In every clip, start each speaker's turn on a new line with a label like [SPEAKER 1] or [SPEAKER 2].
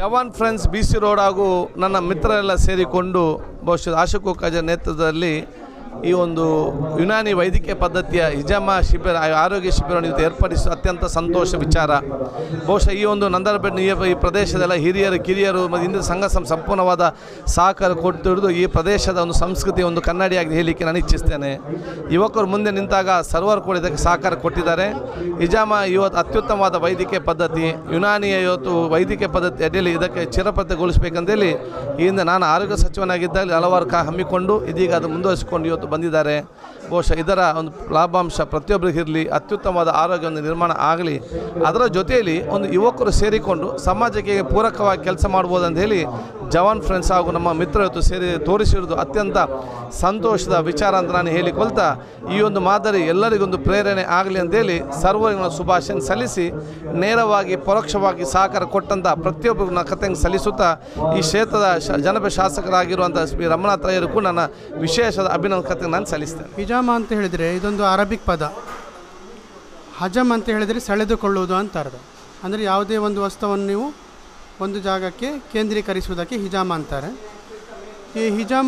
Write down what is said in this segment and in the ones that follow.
[SPEAKER 1] ಜವಾನ್ friends B C road ಹಾಗೂ ನನ್ನ ಮಿತ್ರರೆಲ್ಲ ಸೇರಿಕೊಂಡು ಬಹುಶಃ ಆಶುಕು ಕಜ ನೇತೃತ್ವದಲ್ಲಿ ಈ ಒಂದು ಯುನಾನಿ ವೈದ್ಯಕೀಯ ಪದ್ಧತಿಯ ಹಿಜಾಮ ಶಿಬಿರ ಆರೋಗ್ಯ ಶಿಬಿರವನ್ನು ಇವತ್ತು ಏರ್ಪಡಿಸುವ ಅತ್ಯಂತ ಸಂತೋಷ ವಿಚಾರ ಬಹುಶಃ ಈ ಒಂದು ನಂದರಬೆಡ್ ಈ ಈ ಪ್ರದೇಶದೆಲ್ಲ ಹಿರಿಯರು ಕಿರಿಯರು ಮತ್ತು ಹಿಂದಿನ ಸಂಘ ಸಂ ಸಂಪೂರ್ಣವಾದ ಸಹಕಾರ ಕೊಟ್ಟು ಈ ಪ್ರದೇಶದ ಒಂದು ಸಂಸ್ಕೃತಿ ಒಂದು ಕನ್ನಡಿಯಾಗಿ ಹೇಳಲಿಕ್ಕೆ ನಾನು ಇಚ್ಛಿಸ್ತೇನೆ ಯುವಕರು ಮುಂದೆ ನಿಂತಾಗ ಸರ್ವರು ಕೂಡ ಇದಕ್ಕೆ ಸಹಕಾರ ಕೊಟ್ಟಿದ್ದಾರೆ ಹಿಜಾಮ ಇವತ್ತು ಅತ್ಯುತ್ತಮವಾದ ವೈದ್ಯಕೀಯ ಪದ್ಧತಿ ಯುನಾನಿಯ ಇವತ್ತು ವೈದ್ಯಕೀಯ ಪದ್ಧತಿ ಅಡಿಯಲ್ಲಿ ಇದಕ್ಕೆ ಚಿರಪತೆಗೊಳಿಸಬೇಕಂತೇಳಿ ಈ ಹಿಂದೆ ನಾನು ಆರೋಗ್ಯ ಸಚಿವನಾಗಿದ್ದಲ್ಲಿ ಹಲವಾರು ಕಾ ಹಮ್ಮಿಕೊಂಡು ಇದೀಗ ಅದು ಮುಂದುವರಿಸಿಕೊಂಡು ಇವತ್ತು ಬಂದಿದ್ದಾರೆ ಬಹುಶಃ ಇದರ ಒಂದು ಲಾಭಾಂಶ ಪ್ರತಿಯೊಬ್ಬರಿಗೆ ಇರಲಿ ಅತ್ಯುತ್ತಮವಾದ ಆರೋಗ್ಯ ಒಂದು ನಿರ್ಮಾಣ ಆಗಲಿ ಅದರ ಜೊತೆಯಲ್ಲಿ ಒಂದು ಯುವಕರು ಸೇರಿಕೊಂಡು ಸಮಾಜಕ್ಕೆ ಪೂರಕವಾಗಿ ಕೆಲಸ ಮಾಡ್ಬೋದು ಅಂತ ಹೇಳಿ ಜವಾನ್ ಫ್ರೆಂಡ್ಸ್ ಹಾಗೂ ನಮ್ಮ ಮಿತ್ರರು ಇವತ್ತು ಸೇರಿ ತೋರಿಸಿರುವುದು ಅತ್ಯಂತ ಸಂತೋಷದ ವಿಚಾರ ಅಂತ ನಾನು ಹೇಳಿಕೊಳ್ತಾ ಈ ಒಂದು ಮಾದರಿ ಎಲ್ಲರಿಗೊಂದು ಪ್ರೇರಣೆ ಆಗಲಿ ಅಂತೇಳಿ ಸರ್ವರಿಗೂ ನಾನು ಶುಭಾಶಯ ಸಲ್ಲಿಸಿ ನೇರವಾಗಿ ಪರೋಕ್ಷವಾಗಿ ಸಹಕಾರ ಕೊಟ್ಟಂಥ ಪ್ರತಿಯೊಬ್ಬರಿಗೂ ನಾನು ಕಥೆಂಗೆ ಸಲ್ಲಿಸುತ್ತಾ ಈ ಕ್ಷೇತ್ರದ ಶ ಜನಪದ ಶಾಸಕರಾಗಿರುವಂಥ ಶ್ರೀ ರಮಣಾತ್ರಯರಿಗೂ ನನ್ನ ವಿಶೇಷದ ಅಭಿನಂದನೆ ಕಥೆ ನಾನು ಸಲ್ಲಿಸ್ತೇನೆ
[SPEAKER 2] ಹಿಜಾಮ ಅಂತ ಹೇಳಿದರೆ ಇದೊಂದು ಅರಬಿಕ್ ಪದ ಹಜಮ್ ಅಂತ ಹೇಳಿದರೆ ಸೆಳೆದುಕೊಳ್ಳುವುದು ಅಂತ ಅರ್ಥ ಅಂದರೆ ಯಾವುದೇ ಒಂದು ವಸ್ತುವನ್ನು ನೀವು ಒಂದು ಜಾಗಕ್ಕೆ ಕೇಂದ್ರೀಕರಿಸುವುದಕ್ಕೆ ಹಿಜಾಮ ಅಂತಾರೆ ಈ ಹಿಜಾಮ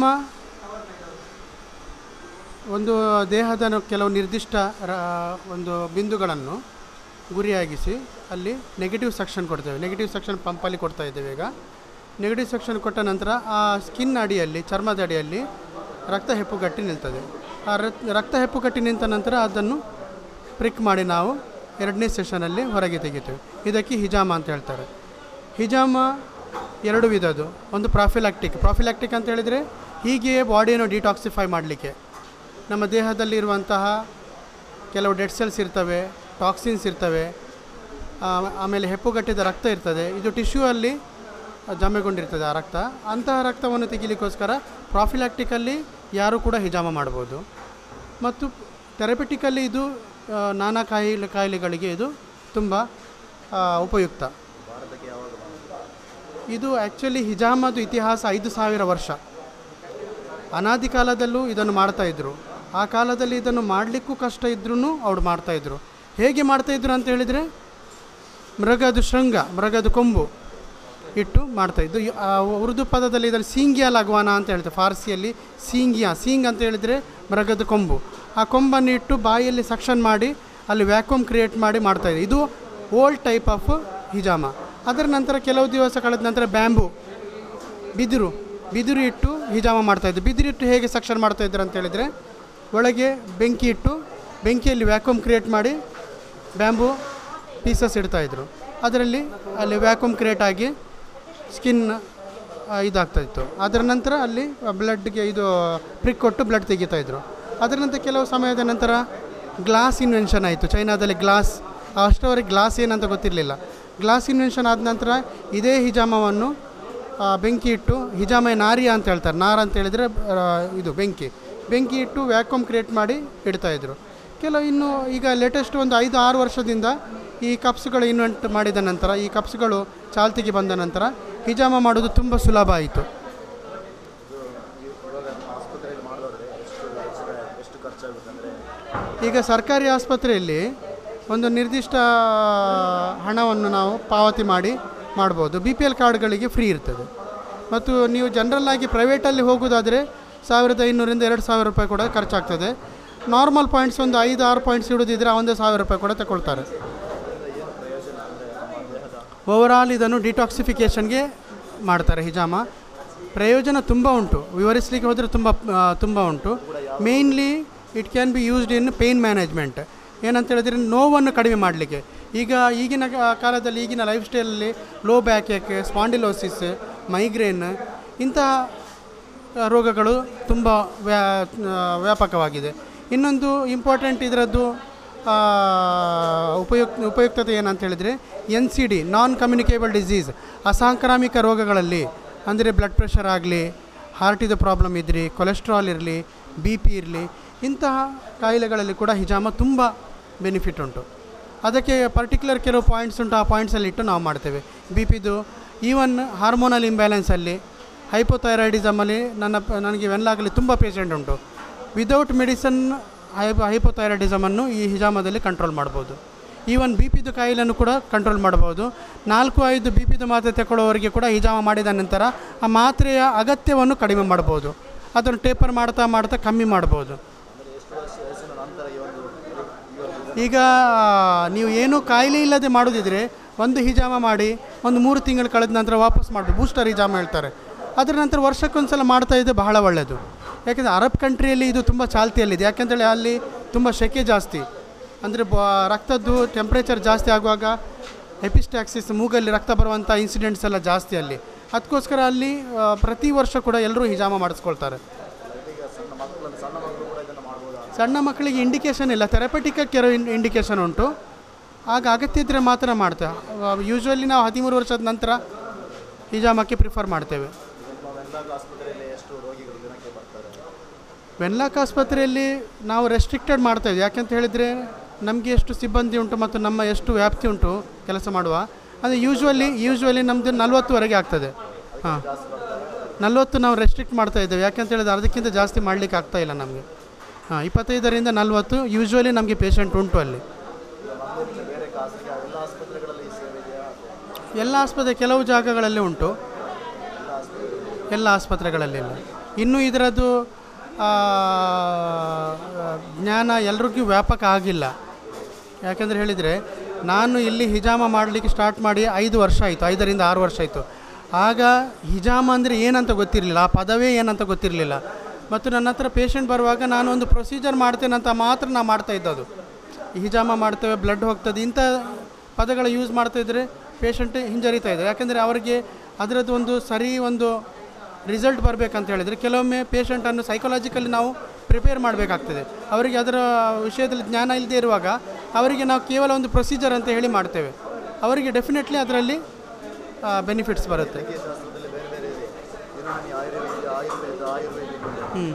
[SPEAKER 2] ಒಂದು ದೇಹದ ಕೆಲವು ನಿರ್ದಿಷ್ಟ ರ- ಒಂದು ಬಿಂದುಗಳನ್ನು ಗುರಿಯಾಗಿಸಿ ಅಲ್ಲಿ ನೆಗೆಟಿವ್ ಸೆಕ್ಷನ್ ಕೊಡ್ತೇವೆ ನೆಗೆಟಿವ್ ಸೆಕ್ಷನ್ ಪಂಪಲ್ಲಿ ಕೊಡ್ತಾ ಇದ್ದೇವೆ ಈಗ ನೆಗೆಟಿವ್ ಸೆಕ್ಷನ್ ಕೊಟ್ಟ ನಂತರ ಆ ಸ್ಕಿನ್ ಅಡಿಯಲ್ಲಿ ಚರ್ಮದ ಅಡಿಯಲ್ಲಿ ರಕ್ತ ಹೆಪ್ಪುಗಟ್ಟಿ ನಿಲ್ತದೆ ಆ ರಕ್- ರಕ್ತ ಹೆಪ್ಪುಗಟ್ಟಿ ನಿಂತ ನಂತರ ಅದನ್ನು ಪ್ರಿಕ್ ಮಾಡಿ ನಾವು ಎರಡನೇ ಸೆಷನಲ್ಲಿ ಹೊರಗೆ ತೆಗಿತೇವೆ ಇದಕ್ಕೆ ಹಿಜಾಮ ಅಂತ ಹೇಳ್ತಾರೆ ಹಿಜಾಮ ಎರಡು ವಿಧದ್ದು ಒಂದು ಪ್ರಾಫಿಲಾಕ್ಟಿಕ್ ಪ್ರಾಫಿಲಾಕ್ಟಿಕ್ ಅಂತ ಹೇಳಿದರೆ ಹೀಗೆಯೇ ಬಾಡಿಯನ್ನು ಡಿಟಾಕ್ಸಿಫೈ ಮಾಡಲಿಕ್ಕೆ ನಮ್ಮ ದೇಹದಲ್ಲಿ ಇರುವಂತಹ ಕೆಲವು ಡೆಡ್ ಸೆಲ್ಸ್ ಇರ್ತವೆ ಟಾಕ್ಸಿನ್ಸ್ ಇರ್ತವೆ ಆ- ಆಮೇಲೆ ಹೆಪ್ಪುಗಟ್ಟಿದ ರಕ್ತ ಇರ್ತದೆ ಇದು ಟಿಶ್ಯೂ ಅಲ್ಲಿ ಜಮೆಗೊಂಡಿರ್ತದೆ ಆ ರಕ್ತ ಅಂತಹ ರಕ್ತವನ್ನು ತೆಗಿಲಿಕ್ಕೋಸ್ಕರ ಪ್ರಾಫಿಲಾಕ್ಟಿಕಲ್ಲಿ ಯಾರೂ ಕೂಡ ಹಿಜಾಮ ಮಾಡ್ಬೋದು ಮತ್ತು ಥೆರಪಿಟಿಕಲ್ಲಿ ಇದು ಆ, ನಾನಾ ಕಾಯಿಲೆ ಕಾಯಿಲೆಗಳಿಗೆ ಇದು ತುಂಬ ಆ, ಉಪಯುಕ್ತ ಇದು ಆ್ಯಕ್ಚುಲಿ ಹಿಜಾಮದು ಇತಿಹಾಸ ಐದು ಸಾವಿರ ವರ್ಷ ಅನಾದಿ ಕಾಲದಲ್ಲೂ ಇದನ್ನು ಮಾಡ್ತಾಯಿದ್ರು ಆ ಕಾಲದಲ್ಲಿ ಇದನ್ನು ಮಾಡಲಿಕ್ಕೂ ಕಷ್ಟ ಇದ್ರೂ ಅವ್ರು ಮಾಡ್ತಾಯಿದ್ರು ಹೇಗೆ ಮಾಡ್ತಾಯಿದ್ರು ಅಂತ ಹೇಳಿದರೆ ಮೃಗದ ಶೃಂಗ ಮೃಗದ ಕೊಂಬು ಇಟ್ಟು ಮಾಡ್ತಾಯಿದ್ದು ಈ- ಆ ಉರ್ದು ಪದದಲ್ಲಿ ಇದನ್ನು ಸೀಂಗಿಯಾ ಲಗ್ವಾನ ಅಂತ ಹೇಳ್ತಾರೆ ಫಾರ್ಸಿಯಲ್ಲಿ ಸೀಂಗಿಯಾ ಸೀಂಗ್ ಅಂತ ಹೇಳಿದರೆ ಮೃಗದ ಕೊಂಬು ಆ ಕೊಂಬನ್ನು ಇಟ್ಟು ಬಾಯಲ್ಲಿ ಸಕ್ಷನ್ ಮಾಡಿ ಅಲ್ಲಿ ವ್ಯಾಕ್ಯೂಮ್ ಕ್ರಿಯೇಟ್ ಮಾಡಿ ಮಾಡ್ತಾಯಿದ್ರು ಇದು ಓಲ್ಡ್ ಟೈಪ್ ಆಫ್ ಹಿಜಾಮ ಅದರ ನಂತರ ಕೆಲವು ದಿವಸ ಕಳೆದ ನಂತರ ಬ್ಯಾಂಬು ಬಿದಿರು ಬಿದಿರು ಇಟ್ಟು ಹಿಜಾಮ ಮಾಡ್ತಾಯಿದ್ರು ಬಿದಿರು ಇಟ್ಟು ಹೇಗೆ ಸಕ್ಷನ್ ಮಾಡ್ತಾಯಿದ್ರು ಅಂತ ಹೇಳಿದರೆ ಒಳಗೆ ಬೆಂಕಿ ಇಟ್ಟು ಬೆಂಕಿಯಲ್ಲಿ ವ್ಯಾಕ್ಯೂಮ್ ಕ್ರಿಯೇಟ್ ಮಾಡಿ ಬ್ಯಾಂಬು ಪೀಸಸ್ ಇಡ್ತಾಯಿದ್ರು ಅದರಲ್ಲಿ ಅಲ್ಲಿ ವ್ಯಾಕ್ಯೂಮ್ ಕ್ರಿಯೇಟ್ ಆಗಿ ಸ್ಕಿನ್ ಇದಾಗ್ತಾಯಿತ್ತು ಅದರ ನಂತರ ಅಲ್ಲಿ ಬ್ಲಡ್ಗೆ ಇದು ಪ್ರಿಕ್ ಕೊಟ್ಟು ಬ್ಲಡ್ ತೆಗಿತಾಯಿದ್ರು ಅದರ ನಂತರ ಕೆಲವು ಸಮಯದ ನಂತರ ಗ್ಲಾಸ್ ಇನ್ವೆನ್ಷನ್ ಆಯಿತು ಚೈನಾದಲ್ಲಿ ಗ್ಲಾಸ್ ಅಷ್ಟವರೆಗೆ ಗ್ಲಾಸ್ ಏನಂತ ಗೊತ್ತಿರಲಿಲ್ಲ ಗ್ಲಾಸ್ ಇನ್ವೆನ್ಷನ್ ಆದ ನಂತರ ಇದೇ ಹಿಜಾಮವನ್ನು ಆ, ಬೆಂಕಿ ಇಟ್ಟು ಹಿಜಾಮ ನಾರಿಯ ಅಂತ ಹೇಳ್ತಾರೆ ನಾರ ಅಂತ ಹೇಳಿದರೆ ಆ, ಇದು ಬೆಂಕಿ ಬೆಂಕಿ ಇಟ್ಟು ವ್ಯಾಕ್ಯೂಮ್ ಕ್ರಿಯೇಟ್ ಮಾಡಿ ಇಡ್ತಾಯಿದ್ರು ಕೆಲವು ಇನ್ನು ಈಗ ಲೇಟೆಸ್ಟ್ ಒಂದು ಐದು ಆರು ವರ್ಷದಿಂದ ಈ ಕಪ್ಸ್ಗಳು ಇನ್ವೆಂಟ್ ಮಾಡಿದ ನಂತರ ಈ ಕಪ್ಸ್ಗಳು ಚಾಲ್ತಿಗೆ ಬಂದ ನಂತರ ಹಿಜಾಮ ಮಾಡೋದು ತುಂಬ ಸುಲಭ ಆಯಿತು ಈಗ ಸರ್ಕಾರಿ ಆಸ್ಪತ್ರೆಯಲ್ಲಿ ಒಂದು ನಿರ್ದಿಷ್ಟ ಹಣವನ್ನು ನಾವು ಪಾವತಿ ಮಾಡಿ ಮಾಡ್ಬೋದು ಬಿ ಪಿ ಎಲ್ ಕಾರ್ಡ್ಗಳಿಗೆ ಫ್ರೀ ಇರ್ತದೆ ಮತ್ತು ನೀವು ಜನರಲ್ ಆಗಿ ಪ್ರೈವೇಟಲ್ಲಿ ಹೋಗೋದಾದರೆ ಸಾವಿರದ ಐನೂರಿಂದ ಎರಡು ಸಾವಿರ ರೂಪಾಯಿ ಕೂಡ ಖರ್ಚಾಗ್ತದೆ ನಾರ್ಮಲ್ ಪಾಯಿಂಟ್ಸ್ ಒಂದು ಐದು ಆರು ಪಾಯಿಂಟ್ಸ್ ಇಡೋದಿದ್ರೆ ಒಂದು ಸಾವಿರ ರೂಪಾಯಿ ಕೂಡ ತಗೊಳ್ತಾರೆ ಓವರಾಲ್ ಇದನ್ನು ಡಿಟಾಕ್ಸಿಫಿಕೇಷನ್ಗೆ ಮಾಡ್ತಾರೆ ಹಿಜಾಮ ಪ್ರಯೋಜನ ತುಂಬ ಉಂಟು ವಿವರಿಸಲಿಕ್ಕೆ ಹೋದರೆ ತುಂಬ ಆ, ತುಂಬ ಉಂಟು mainly it can be used in pain management ಏನಂತ ಹೇಳಿದ್ರೆ ನೋವನ್ನು ಕಡಿಮೆ ಮಾಡಲಿಕ್ಕೆ ಈಗ ಈಗಿನ ಕಾ- ಕಾಲದಲ್ಲಿ ಈಗಿನ ಲೈಫ್ ಸ್ಟೈಲಲ್ಲಿ low back ache spondylosis migraine ಇಂತಹ ಆ, ರೋಗಗಳು ತುಂಬ ವ್ಯಾ ಆ, ವ್ಯಾಪಕವಾಗಿದೆ ಇನ್ನೊಂದು ಇಂಪಾರ್ಟೆಂಟ್ ಇದರದ್ದು ಆ, ಉಪಯುಕ್ತ ಉಪಯುಕ್ತತೆ ಏನಂತ ಹೇಳಿದರೆ N C D non communicable disease ಅಸಾಂಕ್ರಾಮಿಕ ರೋಗಗಳಲ್ಲಿ ಅಂದರೆ ಬ್ಲಡ್ ಪ್ರೆಷರ್ ಆಗಲಿ ಹಾರ್ಟಿದು ಪ್ರಾಬ್ಲಮ್ ಇದ್ರಿ ಕೊಲೆಸ್ಟ್ರಾಲ್ ಇರಲಿ ಬಿ ಪಿ ಇರಲಿ ಇಂತಹ ಕಾಯಿಲೆಗಳಲ್ಲಿ ಕೂಡ ಹಿಜಾಮ ತುಂಬ ಬೆನಿಫಿಟ್ ಉಂಟು ಅದಕ್ಕೆ ಪರ್ಟಿಕ್ಯುಲರ್ ಕೆಲವು ಪಾಯಿಂಟ್ಸ್ ಉಂಟು ಆ ಪಾಯಿಂಟ್ಸಲ್ಲಿ ಇಟ್ಟು ನಾವು ಮಾಡ್ತೇವೆ ಬಿ ಪಿದು ಈವನ್ ಹಾರ್ಮೋನಲ್ ಇಂಬ್ಯಾಲೆನ್ಸಲ್ಲಿ ಹೈಪೋಥೈರಾಯ್ಡಿಸಮಲ್ಲಿ ನನ್ನ ಪ- ನನಗೆ ವೆನ್ಲಾಗಲಿ ತುಂಬ ಪೇಷಂಟ್ ಉಂಟು ವಿದೌಟ್ ಮೆಡಿಸನ್ ಹೈ ಹೈಪೋಥೈರಾಯ್ಡಿಸಮನ್ನು ಈ ಹಿಜಾಮದಲ್ಲಿ ಕಂಟ್ರೋಲ್ ಮಾಡ್ಬೋದು ಈವನ್ ಬಿ ಪಿದು ಕಾಯಿಲೆಯನ್ನು ಕೂಡ ಕಂಟ್ರೋಲ್ ಮಾಡ್ಬೋದು ನಾಲ್ಕು ಐದು ಬಿ ಪಿದು ಮಾತ್ರೆ ತಗೊಳ್ಳೋವರಿಗೆ ಕೂಡ ಹಿಜಾಮ ಮಾಡಿದ ನಂತರ ಆ ಮಾತ್ರೆಯ ಅಗತ್ಯವನ್ನು ಕಡಿಮೆ ಮಾಡ್ಬೋದು ಅದನ್ನು ಟೇಪರ್ ಮಾಡ್ತಾ ಮಾಡ್ತಾ ಕಮ್ಮಿ ಮಾಡ್ಬೋದು ಈಗ ನೀವು ಏನೂ ಕಾಯಿಲೆ ಇಲ್ಲದೆ ಮಾಡೋದಿದ್ರೆ ಒಂದು ಹಿಜಾಮ ಮಾಡಿ ಒಂದು ಮೂರು ತಿಂಗಳು ಕಳೆದ ನಂತರ ವಾಪಸ್ ಮಾಡಬೇಕು ಬೂಸ್ಟರ್ ಹಿಜಾಮ ಹೇಳ್ತಾರೆ ಅದರ ನಂತರ ವರ್ಷಕ್ಕೊಂದು ಸಲ ಮಾಡ್ತಾ ಇದ್ದರೆ ಬಹಳ ಒಳ್ಳೆಯದು ಯಾಕೆಂದರೆ ಅರಬ್ ಕಂಟ್ರಿಯಲ್ಲಿ ಇದು ತುಂಬ ಚಾಲ್ತಿಯಲ್ಲಿದೆ ಯಾಕೆಂತೇಳಿ ಅಲ್ಲಿ ತುಂಬ ಸೆಕೆ ಜಾಸ್ತಿ ಅಂದರೆ ಬ ರಕ್ತದ್ದು ಟೆಂಪ್ರೇಚರ್ ಜಾಸ್ತಿ ಆಗುವಾಗ ಎಪಿಸ್ಟ್ಯಾಕ್ಸಿಸ್ ಮೂಗಲ್ಲಿ ರಕ್ತ ಬರುವಂಥ ಇನ್ಸಿಡೆಂಟ್ಸ್ ಎಲ್ಲ ಜಾಸ್ತಿ ಅಲ್ಲಿ ಅದಕ್ಕೋಸ್ಕರ ಅಲ್ಲಿ ಆ, ಪ್ರತಿ ವರ್ಷ ಕೂಡ ಎಲ್ಲರೂ ಹಿಜಾಮ ಮಾಡಿಸ್ಕೊಳ್ತಾರೆ ಸಣ್ಣ ಮಕ್ಕಳಿಗೆ ಇಂಡಿಕೇಶನ್ ಇಲ್ಲ ಥೆರಪಟಿಕ್ ಕೆಲವು ಇಂಡಿಕೇಶನ್ ಉಂಟು ಆಗ ಅಗತ್ಯ ಇದ್ದರೆ ಮಾತ್ರ ಮಾಡ್ತೇವೆ ಯೂಶ್ವಲಿ ನಾವು ಹದಿಮೂರು ವರ್ಷದ ನಂತರ ಹಿಜಾಮಕ್ಕೆ ಪ್ರಿಫರ್ ಮಾಡ್ತೇವೆ ವೆನ್ಲಾಕ್ ಆಸ್ಪತ್ರೆಯಲ್ಲಿ ನಾವು ರೆಸ್ಟ್ರಿಕ್ಟೆಡ್ ಮಾಡ್ತೇವೆ ಯಾಕೆಂತ ಹೇಳಿದರೆ ನಮಗೆ ಎಷ್ಟು ಸಿಬ್ಬಂದಿ ಉಂಟು ಮತ್ತು ನಮ್ಮ ಎಷ್ಟು ವ್ಯಾಪ್ತಿ ಉಂಟು ಕೆಲಸ ಮಾಡುವ ಅಂದರೆ ಯೂಶ್ವಲಿ ಯೂಶ್ವಲಿ ನಮ್ಮದು ನಲ್ವತ್ತುವರೆಗೆ ಆಗ್ತದೆ ಹಾಂ ನಲ್ವತ್ತು ನಾವು ರೆಸ್ಟ್ರಿಕ್ಟ್ ಮಾಡ್ತಾ ಇದ್ದೇವೆ ಯಾಕೆಂತ ಹೇಳಿದ್ರೆ ಅದಕ್ಕಿಂತ ಜಾಸ್ತಿ ಮಾಡಲಿಕ್ಕೆ ಆಗ್ತಾ ಇಲ್ಲ ನಮಗೆ ಹಾಂ ಇಪ್ಪತ್ತೈದರಿಂದ ನಲ್ವತ್ತು ಯೂಶ್ವಲಿ ನಮಗೆ ಪೇಷಂಟ್ ಉಂಟು ಅಲ್ಲಿ ಎಲ್ಲ ಆಸ್ಪತ್ರೆ ಕೆಲವು ಜಾಗಗಳಲ್ಲಿ ಉಂಟು ಎಲ್ಲ ಆಸ್ಪತ್ರೆಗಳಲ್ಲಿ ಇಲ್ಲ ಇನ್ನೂ ಇದರದ್ದು ಆ, ಜ್ಞಾನ ಎಲ್ರಿಗೂ ವ್ಯಾಪಕ ಆಗಿಲ್ಲ ಯಾಕೆಂದರೆ ಹೇಳಿದರೆ ನಾನು ಇಲ್ಲಿ ಹಿಜಾಮ ಮಾಡಲಿಕ್ಕೆ ಸ್ಟಾರ್ಟ್ ಮಾಡಿ ಐದು ವರ್ಷ ಆಯಿತು ಐದರಿಂದ ಆರು ವರ್ಷ ಆಯಿತು ಆಗ ಹಿಜಾಮ ಅಂದರೆ ಏನಂತ ಗೊತ್ತಿರಲಿಲ್ಲ ಆ ಪದವೇ ಏನಂತ ಗೊತ್ತಿರಲಿಲ್ಲ ಮತ್ತು ನನ್ನ ಹತ್ರ ಪೇಷಂಟ್ ಬರುವಾಗ ನಾನು ಒಂದು ಪ್ರೊಸೀಜರ್ ಮಾಡ್ತೇನೆ ಅಂತ ಮಾತ್ರ ನಾನು ಮಾಡ್ತಾ ಇದ್ದದು ಹಿಜಾಮ ಮಾಡ್ತೇವೆ ಬ್ಲಡ್ ಹೋಗ್ತದೆ ಇಂಥ ಪದಗಳ ಯೂಸ್ ಮಾಡ್ತಾ ಇದ್ದರೆ ಪೇಷಂಟ್ ಹಿಂಜರಿತಾ ಇದೆ ಯಾಕೆಂದರೆ ಅವರಿಗೆ ಅದರದ್ದು ಒಂದು ಸರಿ ಒಂದು ರಿಸಲ್ಟ್ ಬರಬೇಕಂತ ಹೇಳಿದರೆ ಕೆಲವೊಮ್ಮೆ ಪೇಷಂಟನ್ನು ಸೈಕಲಾಜಿಕಲಿ ನಾವು ಪ್ರಿಪೇರ್ ಮಾಡಬೇಕಾಗ್ತದೆ ಅವರಿಗೆ ಅದರ ವಿಷಯದಲ್ಲಿ ಜ್ಞಾನ ಇಲ್ಲದೆ ಇರುವಾಗ ಅವರಿಗೆ ನಾವು ಕೇವಲ ಒಂದು ಪ್ರೊಸೀಜರ್ ಅಂತ ಹೇಳಿ ಮಾಡ್ತೇವೆ ಅವರಿಗೆ ಡೆಫಿನೆಟ್ಲಿ ಅದರಲ್ಲಿ ಬೆನಿಫಿಟ್ಸ್ ಬರುತ್ತೆ ಹ್ಞೂ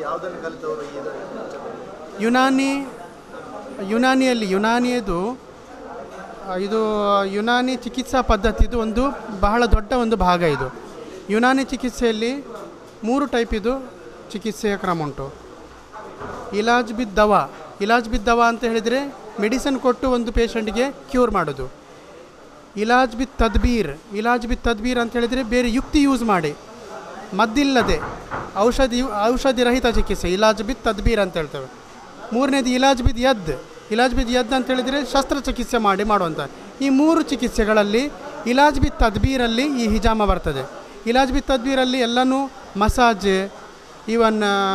[SPEAKER 2] ಯುನಾನಿ ಯುನಾನಿಯಲ್ಲಿ ಯುನಾನಿಯದು ಆ, ಇದು ಯುನಾನಿ ಚಿಕಿತ್ಸಾ ಪದ್ಧತಿದು ಒಂದು ಬಹಳ ದೊಡ್ಡ ಒಂದು ಭಾಗ ಇದು ಯುನಾನಿ ಚಿಕಿತ್ಸೆಯಲ್ಲಿ ಮೂರು ಟೈಪ್ ಇದು ಚಿಕಿತ್ಸೆಯ ಕ್ರಮ ಉಂಟು ಇಲಾಜ್ ಬಿದ್ ದವಾ ಇಲಾಜ್ ಬಿದ್ ದವಾ ಅಂತ ಹೇಳಿದರೆ ಮೆಡಿಸನ್ ಕೊಟ್ಟು ಒಂದು ಪೇಷಂಟ್ಗೆ ಕ್ಯೂರ್ ಮಾಡೋದು ಇಲಾಜ್ ಬಿತ್ ತದ್ಬೀರ್ ಇಲಾಜ್ ಬಿತ್ ತದ್ಬೀರ್ ಅಂತ ಹೇಳಿದರೆ ಬೇರೆ ಯುಕ್ತಿ ಯೂಸ್ ಮಾಡಿ ಮದ್ದಿಲ್ಲದೆ ಔಷಧಿ ಔಷಧಿ ರಹಿತ ಚಿಕಿತ್ಸೆ ಇಲಾಜ್ ಬಿತ್ ತದ್ಬೀರ್ ಅಂತ ಹೇಳ್ತೇವೆ ಮೂರನೇದು ಇಲಾಜ್ ಬಿದ್ ಯದ್ ಇಲಾಜ್ ಬಿದ್ ಯದ್ ಅಂತ ಹೇಳಿದರೆ ಶಸ್ತ್ರಚಿಕಿತ್ಸೆ ಮಾಡಿ ಮಾಡುವಂಥ ಈ ಮೂರು ಚಿಕಿತ್ಸೆಗಳಲ್ಲಿ ಇಲಾಜ್ ಬಿತ್ ತದ್ಬೀರಲ್ಲಿ ಈ ಹಿಜಾಮ ಬರ್ತದೆ ಇಲಾಜ್ ಬಿತ್ ತದ್ಬೀರಲ್ಲಿ ಎಲ್ಲನೂ ಮಸಾಜ್ ಈವನ್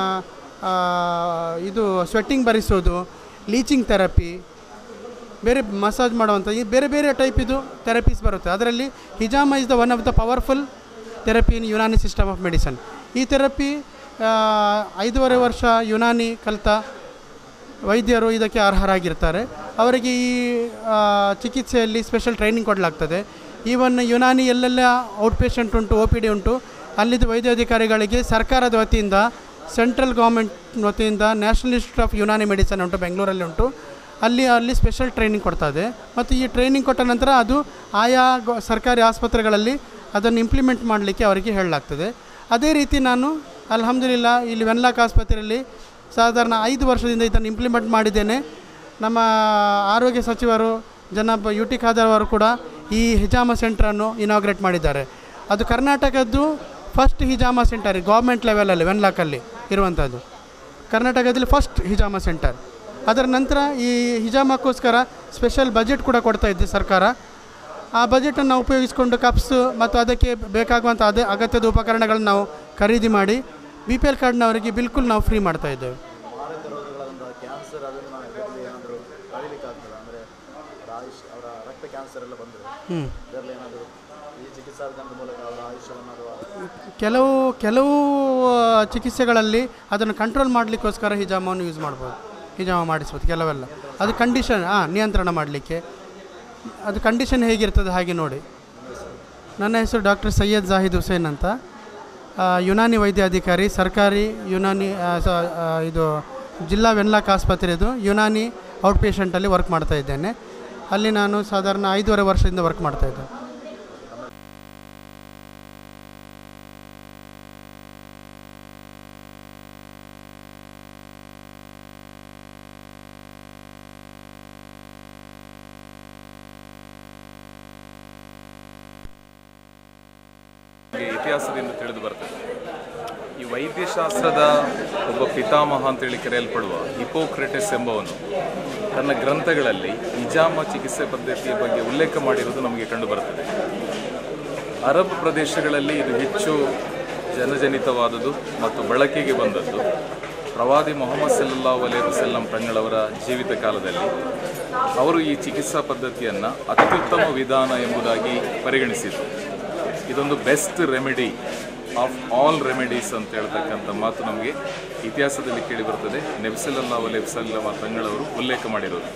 [SPEAKER 2] ಇದು ಸ್ವೆಟ್ಟಿಂಗ್ ಭರಿಸೋದು ಲೀಚಿಂಗ್ ಥೆರಪಿ ಬೇರೆ ಮಸಾಜ್ ಮಾಡುವಂಥ ಈ ಬೇರೆ ಬೇರೆ ಟೈಪ್ ಇದು ಥೆರಪೀಸ್ ಬರುತ್ತೆ ಅದರಲ್ಲಿ ಹಿಜಾಮ is the one of the powerful therapy in Unani system of medicine ಈ ಥೆರಪಿ ಐದೂವರೆ ವರ್ಷ ಯುನಾನಿ ಕಲಿತ ವೈದ್ಯರು ಇದಕ್ಕೆ ಅರ್ಹರಾಗಿರ್ತಾರೆ ಅವರಿಗೆ ಈ ಆ, ಚಿಕಿತ್ಸೆಯಲ್ಲಿ ಸ್ಪೆಷಲ್ ಟ್ರೈನಿಂಗ್ ಕೊಡಲಾಗ್ತದೆ ಈವನ್ ಯುನಾನಿ ಎಲ್ಲೆಲ್ಲ ಔಟ್ ಪೇಷಂಟ್ ಉಂಟು ಒ ಪಿ ಡಿ ಉಂಟು ಅಲ್ಲಿದ್ದು ವೈದ್ಯಾಧಿಕಾರಿಗಳಿಗೆ ಸರ್ಕಾರದ ವತಿಯಿಂದ ಸೆಂಟ್ರಲ್ ಗೌರ್ಮೆಂಟ್ ವತಿಯಿಂದ national institute of Unani medicine ಉಂಟು ಬೆಂಗಳೂರಲ್ಲಿ ಉಂಟು ಅಲ್ಲಿ ಅಲ್ಲಿ ಸ್ಪೆಷಲ್ ಟ್ರೈನಿಂಗ್ ಕೊಡ್ತದೆ ಮತ್ತು ಈ ಟ್ರೈನಿಂಗ್ ಕೊಟ್ಟ ನಂತರ ಅದು ಆಯಾ ಗೊ- ಸರ್ಕಾರಿ ಆಸ್ಪತ್ರೆಗಳಲ್ಲಿ ಅದನ್ನು ಇಂಪ್ಲಿಮೆಂಟ್ ಮಾಡಲಿಕ್ಕೆ ಅವರಿಗೆ ಹೇಳಲಾಗ್ತದೆ ಅದೇ ರೀತಿ ನಾನು ಅಲ್ಹಮ್ದುಲಿಲ್ಲ ಇಲ್ಲಿ ವೆನ್ಲಾಕ್ ಆಸ್ಪತ್ರೆಯಲ್ಲಿ ಸಾಧಾರಣ ಐದು ವರ್ಷದಿಂದ ಇದನ್ನು ಇಂಪ್ಲಿಮೆಂಟ್ ಮಾಡಿದ್ದೇನೆ ನಮ್ಮ ಆರೋಗ್ಯ ಸಚಿವರು ಜನಾಬ್ ಯು ಟಿ ಖಾದರ್ ಅವರು ಕೂಡ ಈ ಹಿಜಾಮ ಸೆಂಟ್ರನ್ನು ಇನಾಗ್ರೇಟ್ ಮಾಡಿದ್ದಾರೆ ಅದು ಕರ್ನಾಟಕದ್ದು ಫಸ್ಟ್ ಹಿಜಾಮ ಸೆಂಟರ್ ಗೌರ್ಮೆಂಟ್ ಲೆವೆಲಲ್ಲಿ ವೆನ್ಲಾಕಲ್ಲಿ ಇರುವಂಥದ್ದು ಕರ್ನಾಟಕದಲ್ಲಿ ಫಸ್ಟ್ ಹಿಜಾಮ ಸೆಂಟರ್ ಅದರ ನಂತರ ಈ ಹಿಜಾಮಕ್ಕೋಸ್ಕರ ಸ್ಪೆಷಲ್ ಬಜೆಟ್ ಕೂಡ ಕೊಡ್ತಾ ಇದ್ದೆ ಸರ್ಕಾರ ಆ ಬಜೆಟನ್ನು ನಾವು ಉಪಯೋಗಿಸಿಕೊಂಡು ಕಪ್ಸ್ ಮತ್ತು ಅದಕ್ಕೆ ಬೇಕಾಗುವಂಥ ಅದೇ ಅಗತ್ಯದ ಉಪಕರಣಗಳನ್ನು ನಾವು ಖರೀದಿ ಮಾಡಿ ಬಿ ಪಿ ಎಲ್ ಕಾರ್ಡ್ನವರಿಗೆ ಬಿಲ್ಕುಲ್ ನಾವು ಫ್ರೀ ಮಾಡ್ತಾ ಇದ್ದೇವೆ
[SPEAKER 3] ಮಾರಕ ರೋಗಗಳಾದಂಥ ಕ್ಯಾನ್ಸರ್ ಅದನ್ನು ಇದರಲ್ಲಿ ಏನಾದರೂ ತಡಿಲಿಕ್ಕೆ ಆಗ್ತದೆ ಅಂದರೆ ಅವರ ಆಯುಷ್ ಅವರ ರಕ್ತ ಕ್ಯಾನ್ಸರ್ ಎಲ್ಲ ಬಂದರೆ
[SPEAKER 2] ಹ್ಞೂ
[SPEAKER 3] ಇದರಲ್ಲಿ ಏನಾದರೂ ಈ ಚಿಕಿತ್ಸಾ ವಿಧಾನದ ಮೂಲಕ ಅವರ ಆಯುಷ್ಯವನ್ನು ಅಥವಾ
[SPEAKER 2] ಕೆಲವು ಕೆಲವು ಆ, ಚಿಕಿತ್ಸೆಗಳಲ್ಲಿ ಅದನ್ನು ಕಂಟ್ರೋಲ್ ಮಾಡಲಿಕ್ಕೋಸ್ಕರ ಹಿಜಾಮವನ್ನು ಯೂಸ್ ಮಾಡ್ಬೋದು ಹಿಜಾಮ ಮಾಡಿಸ್ಬೋದು ಕೆಲವೆಲ್ಲ ಅದು ಕಂಡೀಷನ್ ಹಾಂ ನಿಯಂತ್ರಣ ಮಾಡಲಿಕ್ಕೆ ಅದು ಕಂಡೀಷನ್ ಹೇಗಿರ್ತದೆ ಹಾಗೆ ನೋಡಿ ನನ್ನ ಹೆಸರು ಡಾಕ್ಟರ್ ಸೈಯದ್ ಜಾಹಿದ್ ಹುಸೇನ್ ಅಂತ ಆ, ಯುನಾನಿ ವೈದ್ಯಾಧಿಕಾರಿ ಸರ್ಕಾರಿ ಯುನಾನಿ ಆ, ಸ- ಆ, ಇದು ಜಿಲ್ಲಾ ವೆನ್ಲಾಕ್ ಆಸ್ಪತ್ರೆದು ಯುನಾನಿ ಔಟ್ ಪೇಷಂಟಲ್ಲಿ ವರ್ಕ್ ಮಾಡ್ತಾ ಇದ್ದೇನೆ ಅಲ್ಲಿ ನಾನು ಸಾಧಾರಣ ಐದೂವರೆ ವರ್ಷದಿಂದ ವರ್ಕ್ ಮಾಡ್ತಾ ಇದ್ದೇನೆ
[SPEAKER 4] ನಮಗೆ ಇತಿಹಾಸದಿಂದ ತಿಳಿದು ಬರ್ತದೆ ಈ ವೈದ್ಯಶಾಸ್ತ್ರದ ಒಬ್ಬ ಪಿತಾಮಹ ಅಂತೇಳಿ ಕರೆಯಲ್ಪಡುವ ಹಿಪೋಕ್ರೆಟಿಸ್ ಎಂಬವನು ತನ್ನ ಗ್ರಂಥಗಳಲ್ಲಿ ನಿಜಾಮ ಚಿಕಿತ್ಸೆ ಪದ್ಧತಿಯ ಬಗ್ಗೆ ಉಲ್ಲೇಖ ಮಾಡಿರುವುದು ನಮಗೆ ಕಂಡುಬರುತ್ತದೆ ಅರಬ್ ಪ್ರದೇಶಗಳಲ್ಲಿ ಇದು ಹೆಚ್ಚು ಜನಜನಿತವಾದುದು ಮತ್ತು ಬಳಕೆಗೆ ಬಂದದ್ದು ಪ್ರವಾದಿ ಮೊಹಮ್ಮದ್ ಸಲ್ಲಲ್ಲಾಹು ಅಲೈ ವಸಲ್ಲಂ ತಂಗಳವರ ಜೀವಿತ ಕಾಲದಲ್ಲಿ ಅವರು ಈ ಚಿಕಿತ್ಸಾ ಪದ್ಧತಿಯನ್ನು ಅತ್ಯುತ್ತಮ ವಿಧಾನ ಎಂಬುದಾಗಿ ಪರಿಗಣಿಸಿದರು ಇದೊಂದು best remedy of all remedies ಅಂತ ಹೇಳ್ತಕ್ಕಂಥ ಮಾತು ನಮಗೆ ಇತಿಹಾಸದಲ್ಲಿ ಕೇಳಿಬರ್ತದೆ ನೆಬ್ಸಲಲ್ಲಾ ಅಲೈ ವಸಲ್ಲಮ ತಂಗಳವರು ಉಲ್ಲೇಖ ಮಾಡಿರೋದು